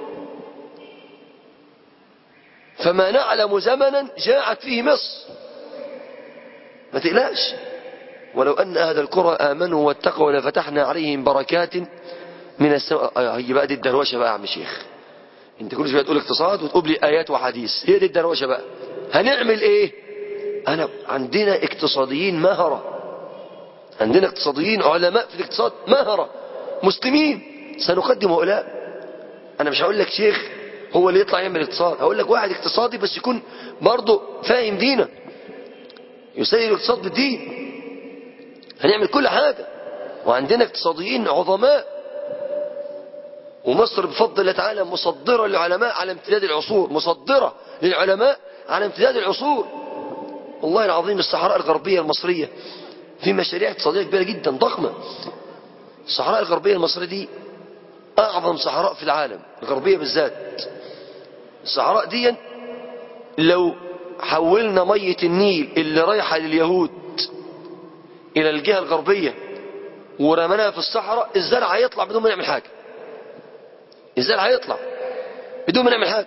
فما نعلم زمنا جاءت فيه مصر ما تقلقش ولو أن أهل القرى آمنوا واتقوا لفتحنا عليهم بركات من السماء هي بقى دي الدروشه بقى يا عم شيخ انت كل شويه تقول اقتصاد وتقول لي ايات وحديث هي دي الدروشه بقى هنعمل ايه انا عندنا اقتصاديين مهره عندنا اقتصاديين علماء في الاقتصاد مهره مسلمين سنقدم هؤلاء انا مش هقول لك شيخ هو اللي يطلع يعمل اقتصاد هقول لك واحد اقتصادي بس يكون برضه فاهم دينا يسير الاقتصاد بالدين هنعمل كل حاجه وعندنا اقتصاديين عظماء ومصر بفضل الله تعالى مصدرة للعلماء على امتداد العصور مصدرة للعلماء على امتداد العصور والله العظيم الصحراء الغربية المصرية في مشاريع اقتصادية كبيرة جدا ضخمة الصحراء الغربية المصرية دي أعظم صحراء في العالم الغربية بالذات الصحراء دي لو حولنا مية النيل اللي رايحة لليهود إلى الجهة الغربية ورمناها في الصحراء الزرع هيطلع بدون ما نعمل حاجة الزرع هيطلع بدون ما نعمل حاجة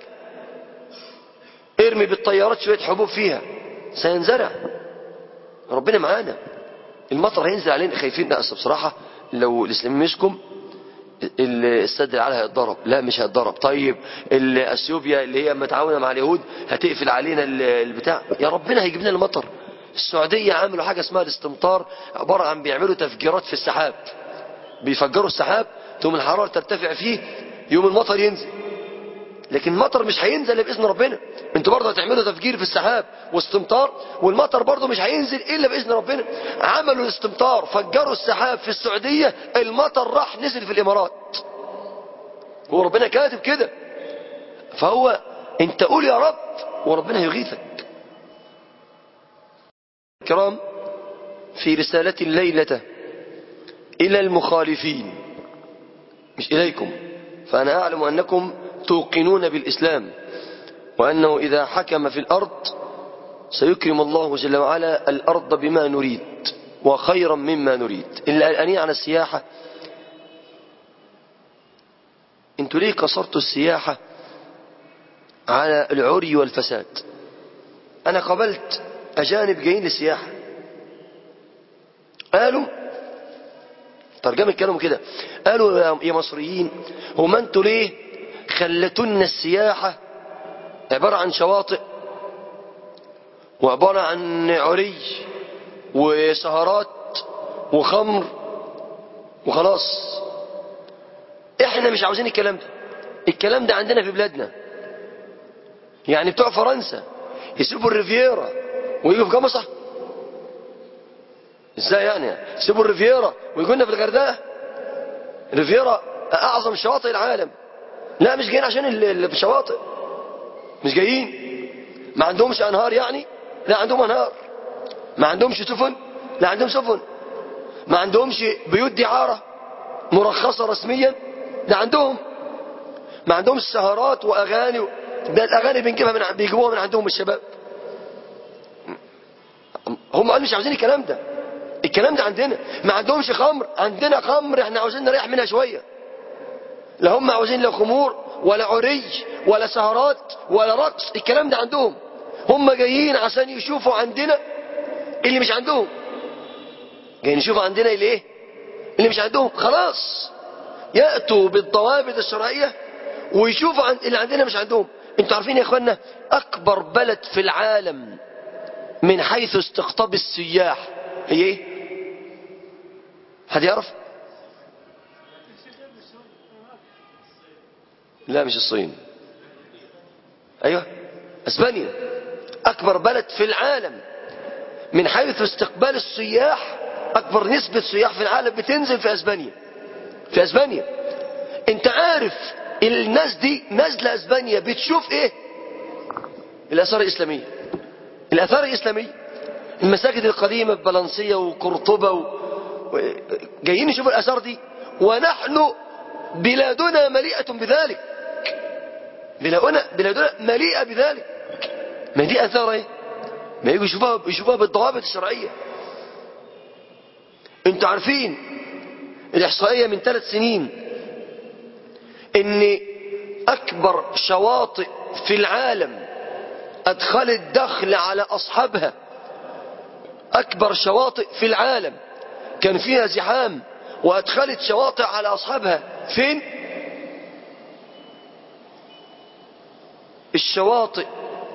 ارمي بالطيارات شوية حبوب فيها سينزرع ربنا معانا المطر هينزل علينا خايفين لا أصل بصراحة لو الإسلام مسكم السد العالي هيتضرب لا مش هيتضرب طيب اثيوبيا اللي هي متعاونه مع اليهود هتقفل علينا البتاع يا ربنا هيجيب لنا المطر السعوديه عملوا حاجه اسمها الاستمطار عباره عن بيعملوا تفجيرات في السحاب بيفجروا السحاب ثم الحراره ترتفع فيه يوم المطر ينزل لكن المطر مش هينزل باذن ربنا انتوا برضه هتعملوا تفجير في السحاب واستمطار والمطر برضه مش هينزل الا باذن ربنا عملوا الاستمطار فجروا السحاب في السعوديه المطر راح نزل في الامارات هو ربنا كاتب كده فهو انت قول يا رب وربنا يغيثك الكرام في رسالة الليلة إلى المخالفين مش إليكم فأنا أعلم أنكم توقنون بالإسلام وأنه إذا حكم في الأرض سيكرم الله جل وعلا الأرض بما نريد وخيرا مما نريد إلا الأنية عن السياحة انتوا ليه قصرتوا السياحة على العري والفساد أنا قبلت أجانب جايين للسياحة قالوا ترجمة كلامهم كده قالوا يا مصريين هم انتوا ليه خلتن السياحة عبارة عن شواطئ وعبارة عن عري وسهرات وخمر وخلاص احنا مش عاوزين الكلام ده الكلام ده عندنا في بلادنا يعني بتوع فرنسا يسيبوا الريفيرا ويجوا في جمصة ازاي يعني يسيبوا الريفيرا ويجوا لنا في الغردقة الريفيرا اعظم شواطئ العالم لا مش جايين عشان الشواطئ مش جايين ما عندهمش انهار يعني لا عندهم انهار ما عندهمش سفن لا عندهم سفن ما عندهمش بيوت دعارة مرخصة رسميا ده عندهم ما عندهمش سهرات واغاني ده الاغاني بنجيبها من بيجيبوها من عندهم الشباب هم قالوا مش عاوزين الكلام ده الكلام ده عندنا ما عندهمش خمر عندنا خمر احنا عاوزين نريح منها شويه لا هم عاوزين لا خمور ولا عري ولا سهرات ولا رقص الكلام ده عندهم هم جايين عشان يشوفوا عندنا اللي مش عندهم جاي نشوف عندنا اللي ايه اللي مش عندهم خلاص يأتوا بالضوابط الشرعية ويشوفوا عن اللي عندنا مش عندهم انتوا عارفين يا اخوانا اكبر بلد في العالم من حيث استقطاب السياح هي ايه حد يعرف لا مش الصين ايوه اسبانيا اكبر بلد في العالم من حيث استقبال السياح اكبر نسبة سياح في العالم بتنزل في اسبانيا في اسبانيا انت عارف الناس دي نازله اسبانيا بتشوف ايه الاثار الاسلاميه الاثار الاسلاميه المساجد القديمه ببلنسيه وقرطبه و... و... جايين نشوف الاثار دي ونحن بلادنا مليئه بذلك بلادنا بلادنا مليئه بذلك ما دي اثار ايه ما يجوا يشوفوها يشوفوها بالضوابط الشرعيه انتوا عارفين الاحصائيه من ثلاث سنين ان اكبر شواطئ في العالم ادخلت دخل على اصحابها اكبر شواطئ في العالم كان فيها زحام وادخلت شواطئ على اصحابها فين الشواطئ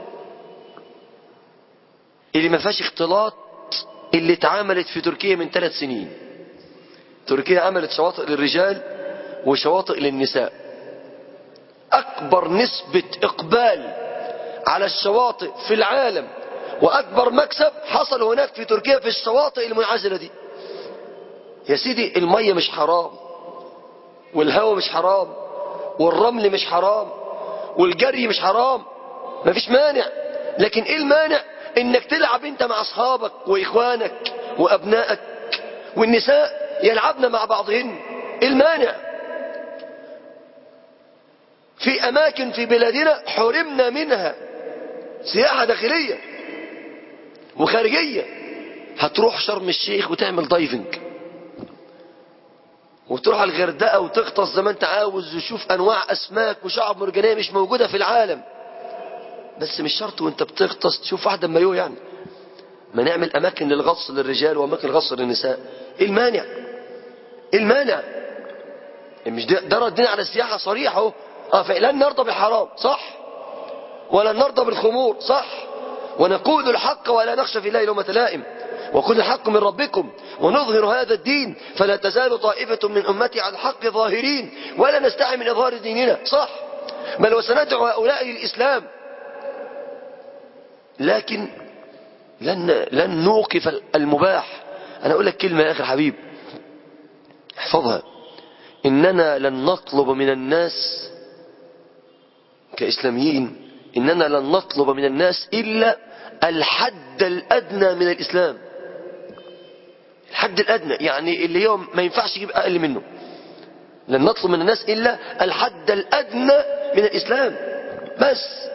اللي ما فيهاش اختلاط اللي اتعملت في تركيا من ثلاث سنين تركيا عملت شواطئ للرجال وشواطئ للنساء أكبر نسبة إقبال على الشواطئ في العالم وأكبر مكسب حصل هناك في تركيا في الشواطئ المنعزلة دي يا سيدي المية مش حرام والهواء مش حرام والرمل مش حرام والجري مش حرام مفيش مانع لكن ايه المانع انك تلعب انت مع اصحابك واخوانك وابنائك والنساء يلعبن مع بعضهن ايه المانع في اماكن في بلادنا حرمنا منها سياحة داخلية وخارجية هتروح شرم الشيخ وتعمل دايفنج وتروح الغردقة وتغطس زي ما انت عاوز وشوف انواع اسماك وشعب مرجانية مش موجودة في العالم بس مش شرط وانت بتغطس تشوف واحدة مايوه يعني ما نعمل اماكن للغطس للرجال واماكن للغطس للنساء ايه المانع ايه المانع مش ده, ده ردنا على السياحة صريح اهو اه فلا نرضى بالحرام صح ولا نرضى بالخمور صح ونقول الحق ولا نخشى في الله لومة لائم وكل الحق من ربكم ونظهر هذا الدين فلا تزال طائفة من أمتي على الحق ظاهرين ولا نستحي من إظهار ديننا صح بل وسندعو هؤلاء للإسلام لكن لن, لن نوقف المباح أنا أقول لك كلمة يا أخي الحبيب احفظها إننا لن نطلب من الناس كإسلاميين إننا لن نطلب من الناس إلا الحد الأدنى من الإسلام الحد الأدنى يعني اللي هو ما ينفعش يجيب أقل منه لن نطلب من الناس إلا الحد الأدنى من الإسلام بس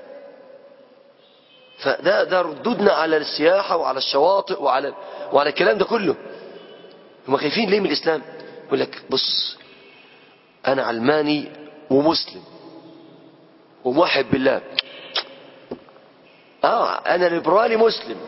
فده ده ردودنا على السياحة وعلى الشواطئ وعلى وعلى الكلام ده كله هم خايفين ليه من الإسلام يقول لك بص أنا علماني ومسلم وموحد بالله اه انا ليبرالي مسلم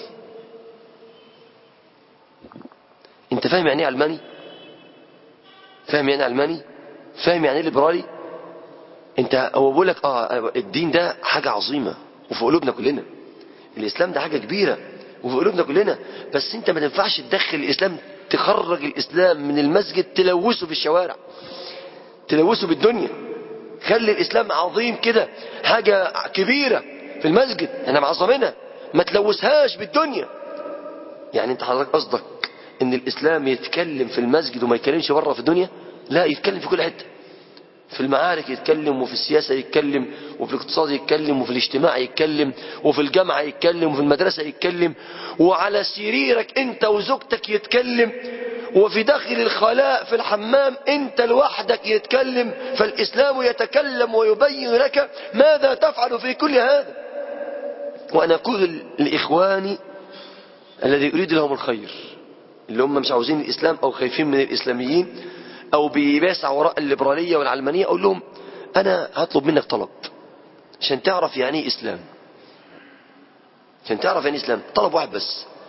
انت فاهم يعني ايه علماني فاهم يعني ايه علماني فاهم يعني ايه ليبرالي انت هو بيقول لك اه الدين ده حاجه عظيمه وفي قلوبنا كلنا الاسلام ده حاجه كبيره وفي قلوبنا كلنا بس انت ما تنفعش تدخل الاسلام تخرج الاسلام من المسجد تلوثه في الشوارع تلوثه بالدنيا خلي الاسلام عظيم كده حاجه كبيره في المسجد احنا معظمينها ما تلوثهاش بالدنيا يعني انت حضرتك قصدك ان الاسلام يتكلم في المسجد وما يتكلمش بره في الدنيا لا يتكلم في كل حته في المعارك يتكلم وفي السياسة يتكلم وفي الاقتصاد يتكلم وفي الاجتماع يتكلم وفي الجامعة يتكلم وفي المدرسة يتكلم وعلى سريرك انت وزوجتك يتكلم وفي داخل الخلاء في الحمام انت لوحدك يتكلم فالاسلام يتكلم ويبين لك ماذا تفعل في كل هذا وانا اقول لاخواني الذي اريد لهم الخير اللي هم مش عاوزين الاسلام او خايفين من الاسلاميين او بيسعى وراء الليبراليه والعلمانيه اقول لهم انا هطلب منك طلب عشان تعرف يعني ايه اسلام عشان تعرف يعني ايه اسلام طلب واحد بس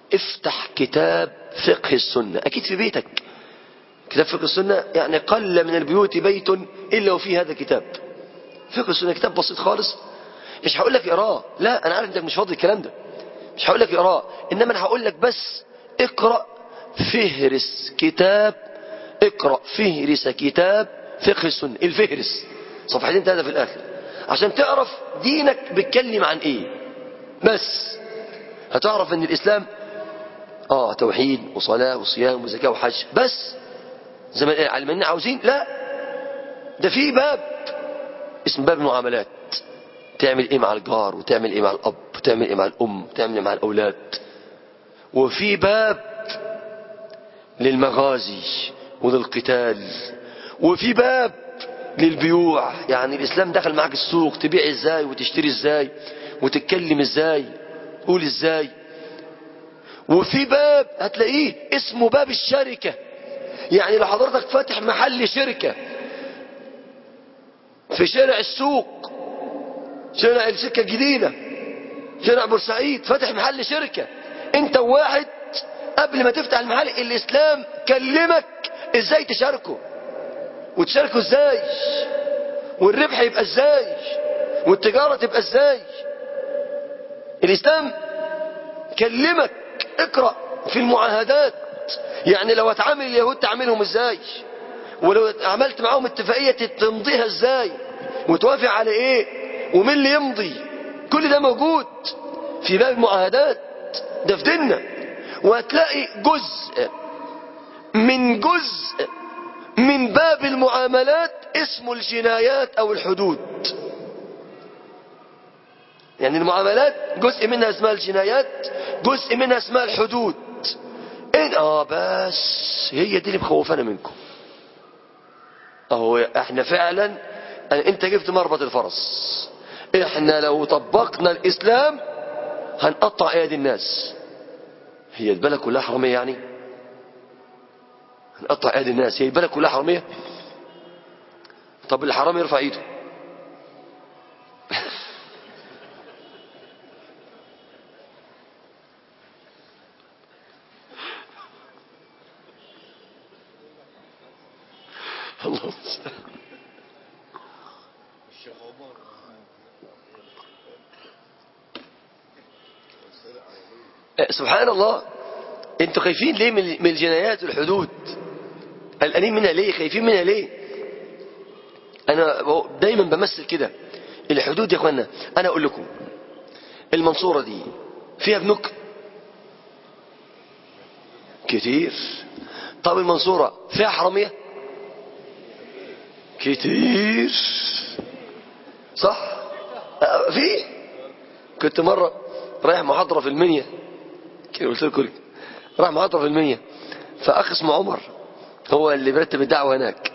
افتح كتاب فقه السنة اكيد في بيتك كتاب فقه السنة يعني قل من البيوت بيت الا وفيه هذا الكتاب فقه السنة كتاب بسيط خالص مش هقول لك اقراه لا انا عارف انك مش فاضي الكلام ده مش هقول لك اقراه انما انا هقول لك بس اقرا فهرس كتاب اقرا فهرس كتاب فقه السنه الفهرس صفحتين ثلاثه في الاخر عشان تعرف دينك بيتكلم عن ايه بس هتعرف ان الاسلام اه توحيد وصلاه وصيام وزكاه وحج بس زي ما العلمانيين عاوزين لا ده في باب اسم باب المعاملات تعمل ايه مع الجار وتعمل ايه مع الاب وتعمل ايه مع الام وتعمل ايه مع الاولاد وفي باب للمغازي وللقتال وفي باب للبيوع يعني الاسلام دخل معك السوق تبيع ازاي وتشتري ازاي وتتكلم ازاي تقول ازاي وفي باب هتلاقيه اسمه باب الشركة يعني لو حضرتك فاتح محل شركة في شارع السوق شارع السكة الجديدة شارع بورسعيد فاتح محل شركة انت واحد قبل ما تفتح المحل الاسلام كلمك ازاي تشاركه وتشاركه ازاي والربح يبقى ازاي والتجارة تبقى ازاي الاسلام كلمك اقرأ في المعاهدات يعني لو هتعامل اليهود تعاملهم ازاي ولو عملت معاهم اتفاقية تمضيها ازاي وتوافق على ايه ومين اللي يمضي كل ده موجود في باب المعاهدات ده في ديننا وهتلاقي جزء من جزء من باب المعاملات اسمه الجنايات او الحدود يعني المعاملات جزء منها اسمها الجنايات جزء منها اسمها الحدود إيه اه بس هي دي اللي مخوفانا منكم اهو احنا فعلا انت جبت مربط الفرس احنا لو طبقنا الاسلام هنقطع ايدي الناس هي البلد كلها حرامية يعني هنقطع ايدي الناس هي البلد كلها حرامية طب الحرامي يرفع ايده الله المستعان سبحان الله انتوا خايفين ليه من الجنايات والحدود قلقانين منها ليه خايفين منها ليه انا دايما بمثل كده الحدود يا اخوانا انا اقول لكم المنصورة دي فيها بنوك كتير طب المنصورة فيها حرامية كتير صح في كنت مرة رايح محاضرة في المنيا كده قلت لكم راح محاضرة في المنيا فأخ اسمه عمر هو اللي بيرتب الدعوة هناك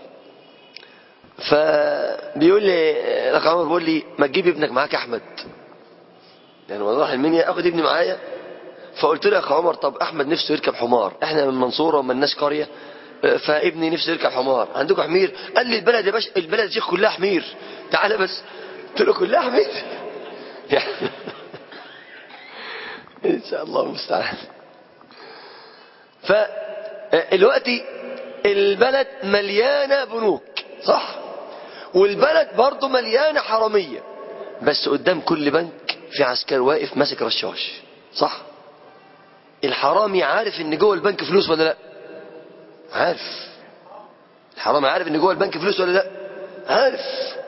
فبيقول لي الاخ عمر بيقول لي ما تجيب ابنك معاك احمد يعني وانا رايح المنيا اخد ابني معايا فقلت له يا اخ عمر طب احمد نفسه يركب حمار احنا من المنصوره وما الناس قريه فابني نفسه يركب حمار عندكم حمير قال لي البلد يا باشا البلد دي كلها حمير تعالى بس قلت له كلها حمير ان شاء الله المستعان فالوقتي البلد مليانه بنوك صح والبلد برضه مليانه حراميه بس قدام كل بنك في عسكري واقف ماسك رشاش صح الحرامي عارف ان جوه البنك فلوس ولا لا عارف الحرامي عارف ان جوه البنك فلوس ولا لا عارف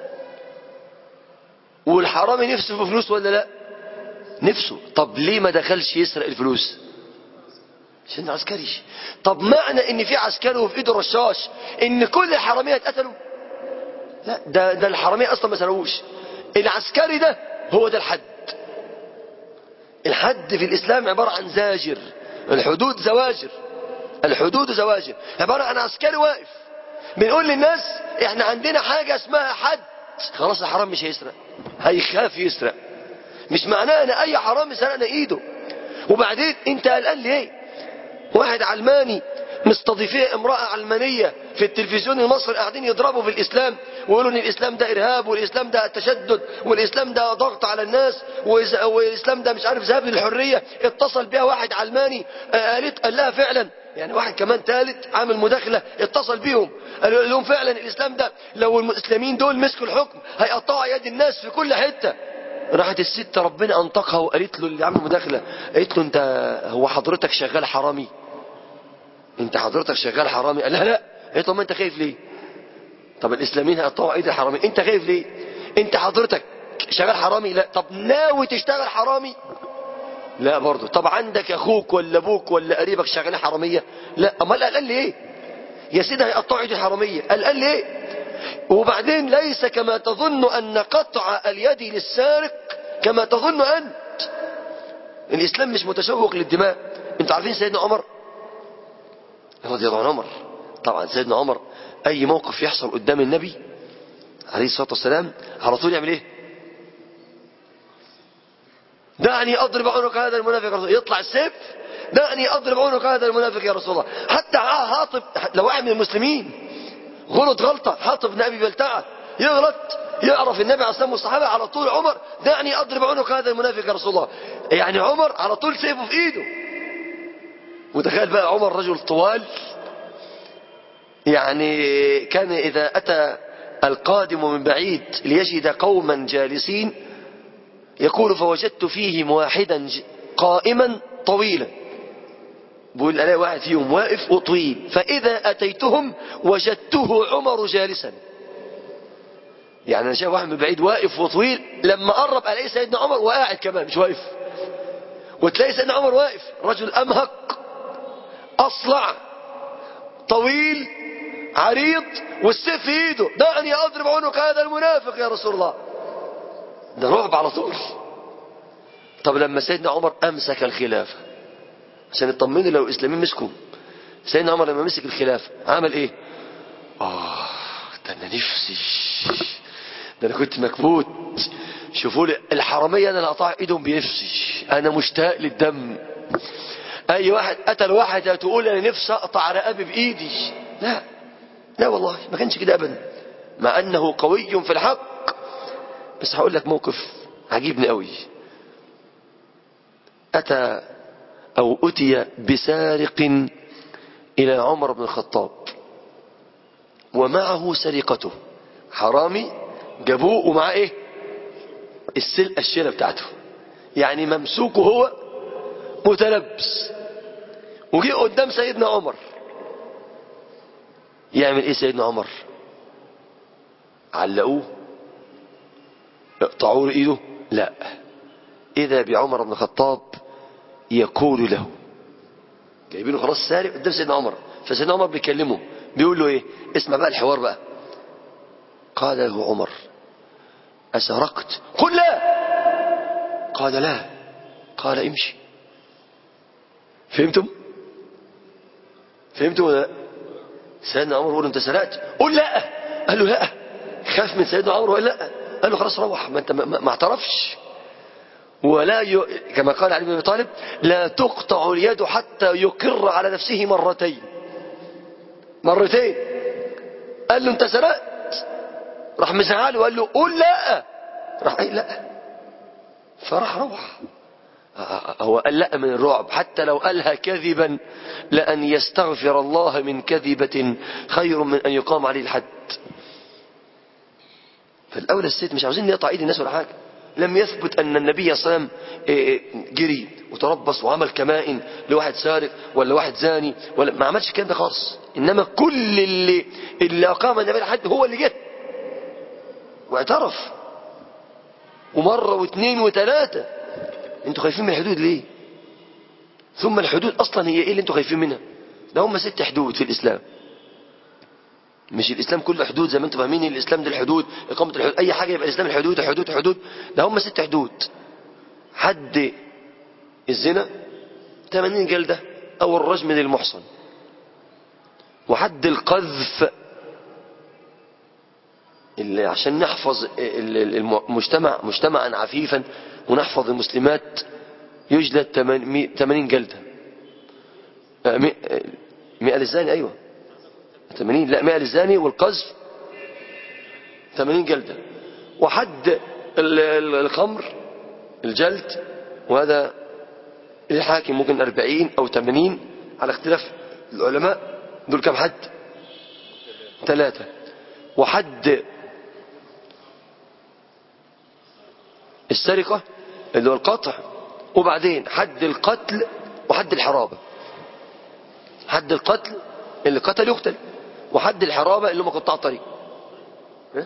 والحرامي نفسه في فلوس ولا لا نفسه طب ليه ما دخلش يسرق الفلوس عشان عسكري طب معنى ان في عسكري وفي ايده رشاش ان كل الحراميه اتقتلوا لا ده ده الحراميه اصلا ما سرقوش العسكري ده هو ده الحد الحد في الاسلام عباره عن زاجر الحدود زواجر الحدود زواجر عباره عن عسكري واقف بنقول للناس احنا عندنا حاجه اسمها حد خلاص الحرام مش هيسرق هيخاف يسرق مش معناه ان اي حرامي سرقنا ايده وبعدين انت قلقان ليه واحد علماني مستضيفيه امرأة علمانية في التلفزيون المصري قاعدين يضربوا في الإسلام ويقولوا ان الإسلام ده إرهاب والإسلام ده تشدد والإسلام ده ضغط على الناس وإز- والإسلام ده مش عارف ذهاب للحرية اتصل بها واحد علماني آه، قالت قال لها فعلا يعني واحد كمان ثالث عامل مداخلة اتصل بيهم قالوا لهم فعلا الإسلام ده لو المسلمين دول مسكوا الحكم هيقطعوا يد الناس في كل حتة راحت الست ربنا انطقها وقالت له اللي عامل مداخلة قالت له انت هو حضرتك شغال حرامي انت حضرتك شغال حرامي قال لها لا قالت له ما انت خايف ليه طب الاسلاميين هيقطعوا ايدي الحرامي انت خايف ليه انت حضرتك شغال حرامي لا طب ناوي تشتغل حرامي لا برضه طب عندك اخوك ولا ابوك ولا قريبك شغالين حراميه لا امال قال لي ايه يا سيدي هيقطعوا ايدي الحراميه قال قال لي ايه وبعدين ليس كما تظن ان قطع اليد للسارق كما تظن انت الاسلام مش متشوق للدماء انتوا عارفين سيدنا عمر رضي الله عن عمر طبعا سيدنا عمر اي موقف يحصل قدام النبي عليه الصلاه والسلام على طول يعمل ايه دعني اضرب عنق هذا المنافق يا رسول الله يطلع السيف دعني اضرب عنق هذا المنافق يا رسول الله حتى حاطب لو واحد من المسلمين غلط غلطه حاطب بن ابي بلتعه يغلط يعرف النبي عليه الصلاه والسلام والصحابه على طول عمر دعني اضرب عنق هذا المنافق يا رسول الله يعني عمر على طول سيفه في ايده وتخيل بقى عمر رجل طوال يعني كان إذا أتى القادم من بعيد ليجد قوما جالسين يقول فوجدت فيهم واحدا ج- قائما طويلا بيقول ألاقي واحد فيهم واقف وطويل فإذا أتيتهم وجدته عمر جالسا يعني أنا شايف واحد من بعيد واقف وطويل لما قرب ألاقي سيدنا عمر وقاعد كمان مش واقف وتلاقي سيدنا عمر واقف رجل أمهق أصلع طويل عريض والسيف في ايده دعني اضرب عنق هذا المنافق يا رسول الله ده رعب على طول طب لما سيدنا عمر امسك الخلافه عشان يطمنوا لو الاسلاميين مسكوا سيدنا عمر لما مسك الخلافه عمل ايه اه ده انا نفسي ده انا كنت مكبوت شوفوا لي الحراميه انا اللي قطع ايدهم بنفسي انا مشتاق للدم اي واحد قتل واحد هتقول انا نفسي اقطع رقبي بايدي لا لا والله ما كانش كده ابدا مع انه قوي في الحق بس هقول لك موقف عجيبني قوي اتى او اتي بسارق الى عمر بن الخطاب ومعه سرقته حرامي جابوه ومعاه ايه السلقه الشيله بتاعته يعني ممسوكه هو متلبس وجي قدام سيدنا عمر يعمل ايه سيدنا عمر علقوه اقطعوا له ايده لا اذا بعمر بن الخطاب يقول له جايبينه خلاص سارق قدام سيدنا عمر فسيدنا عمر بيكلمه بيقول له ايه اسمع بقى الحوار بقى قال له عمر أسرقت قل لا قال لا قال امشي فهمتم فهمتم ولا لا سيدنا عمر يقول انت سرقت قل لا قال له لا خاف من سيدنا عمر وقال لا قال له خلاص روح ما انت ما, ما اعترفش ولا ي... كما قال علي بن ابي طالب لا تقطع اليد حتى يقر على نفسه مرتين مرتين قال له انت سرقت راح مزعله وقال له قول لا راح قال لا فراح روح هو قال لا من الرعب حتى لو قالها كذبا لأن يستغفر الله من كذبة خير من أن يقام عليه الحد فالأولى الست مش عاوزين نقطع ايد الناس ولا حاجة لم يثبت أن النبي صلى الله عليه وسلم جري وتربص وعمل كمائن لواحد سارق ولا واحد زاني ولا ما عملش الكلام ده خالص إنما كل اللي اللي أقام النبي الحد هو اللي جه واعترف ومرة واثنين وثلاثة انتوا خايفين من الحدود ليه ثم الحدود اصلا هي ايه اللي انتوا خايفين منها ده هم ست حدود في الاسلام مش الاسلام كله حدود زي ما انتوا فاهمين الاسلام ده الحدود اقامه الحدود اي حاجه يبقى الاسلام الحدود الحدود الحدود ده هم ست حدود حد الزنا 80 جلده او الرجم للمحصن وحد القذف اللي عشان نحفظ المجتمع مجتمعا عفيفا ونحفظ المسلمات يجلد 80 جلدة 100 للزاني أيوة 80 لا 100 للزاني والقذف 80 جلدة وحد ال- ال- الخمر الجلد وهذا الحاكم ممكن 40 أو 80 على اختلاف العلماء دول كم حد ثلاثة وحد السرقة اللي هو القطع وبعدين حد القتل وحد الحرابة حد القتل اللي قتل يقتل وحد الحرابة اللي هم قطاع الطريق ها؟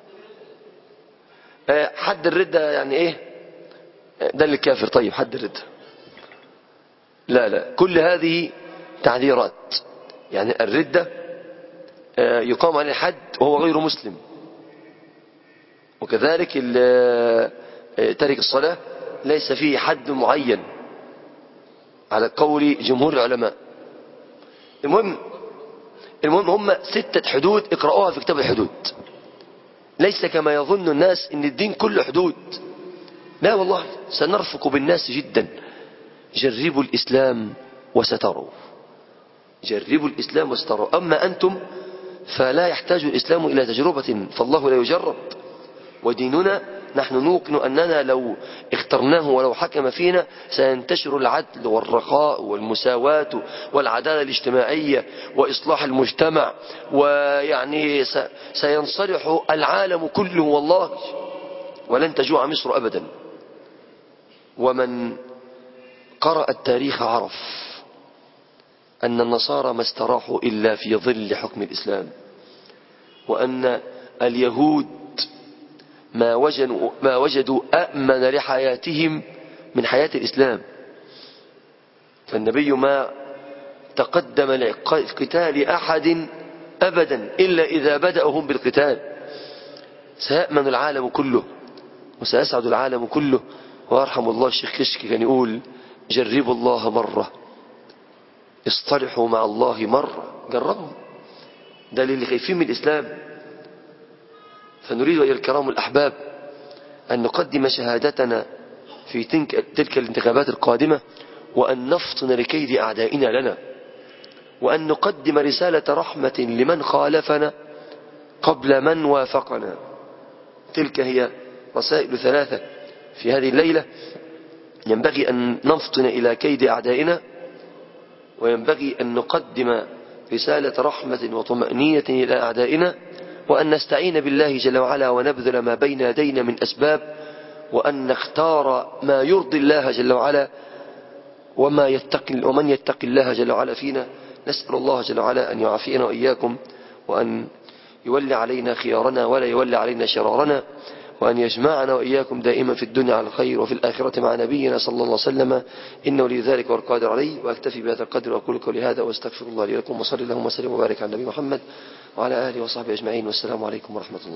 آه، حد الردة يعني ايه آه، ده اللي كافر طيب حد الردة لا لا كل هذه تعذيرات يعني الردة آه، يقام عليه الحد وهو غير مسلم وكذلك ال- آه، تارك الصلاة ليس فيه حد معين على قول جمهور العلماء المهم المهم هم ستة حدود اقرأوها في كتاب الحدود ليس كما يظن الناس ان الدين كله حدود لا والله سنرفق بالناس جدا جربوا الإسلام وستروا جربوا الإسلام وستروا أما أنتم فلا يحتاج الإسلام إلى تجربة فالله لا يجرب وديننا نحن نوقن أننا لو اخترناه ولو حكم فينا سينتشر العدل والرخاء والمساواة والعدالة الاجتماعية وإصلاح المجتمع ويعني س- سينصلح العالم كله والله ولن تجوع مصر أبدا ومن قرأ التاريخ عرف أن النصارى ما استراحوا إلا في ظل حكم الإسلام وأن اليهود ما وجدوا, ما وجدوا أأمن لحياتهم من حياة الإسلام فالنبي ما تقدم لقتال أحد أبدا إلا إذا بدأهم بالقتال سيأمن العالم كله وسيسعد العالم كله وأرحم الله الشيخ كشك كان يقول جربوا الله مرة اصطلحوا مع الله مرة جربوا ده للي خايفين من الإسلام فنريد أيها الكرام الأحباب أن نقدم شهادتنا في تلك, تلك الانتخابات القادمة وأن نفطن لكيد أعدائنا لنا وأن نقدم رسالة رحمة لمن خالفنا قبل من وافقنا تلك هي رسائل ثلاثة في هذه الليلة ينبغي أن نفطن إلى كيد أعدائنا وينبغي أن نقدم رسالة رحمة وطمأنينة إلى أعدائنا وأن نستعين بالله جل وعلا ونبذل ما بين يدينا من أسباب وأن نختار ما يرضي الله جل وعلا وما يتقي ومن يتقي الله جل وعلا فينا نسأل الله جل وعلا أن يعافينا وإياكم وأن يولي علينا خيارنا ولا يولي علينا شرارنا وأن يجمعنا وإياكم دائما في الدنيا على الخير وفي الآخرة مع نبينا صلى الله عليه وسلم إنه لذلك والقادر عليه وأكتفي بهذا القدر وأقول قولي هذا وأستغفر الله لي ولكم وصلي اللهم وسلم وبارك على النبي محمد وعلى آله وصحبه أجمعين والسلام عليكم ورحمة الله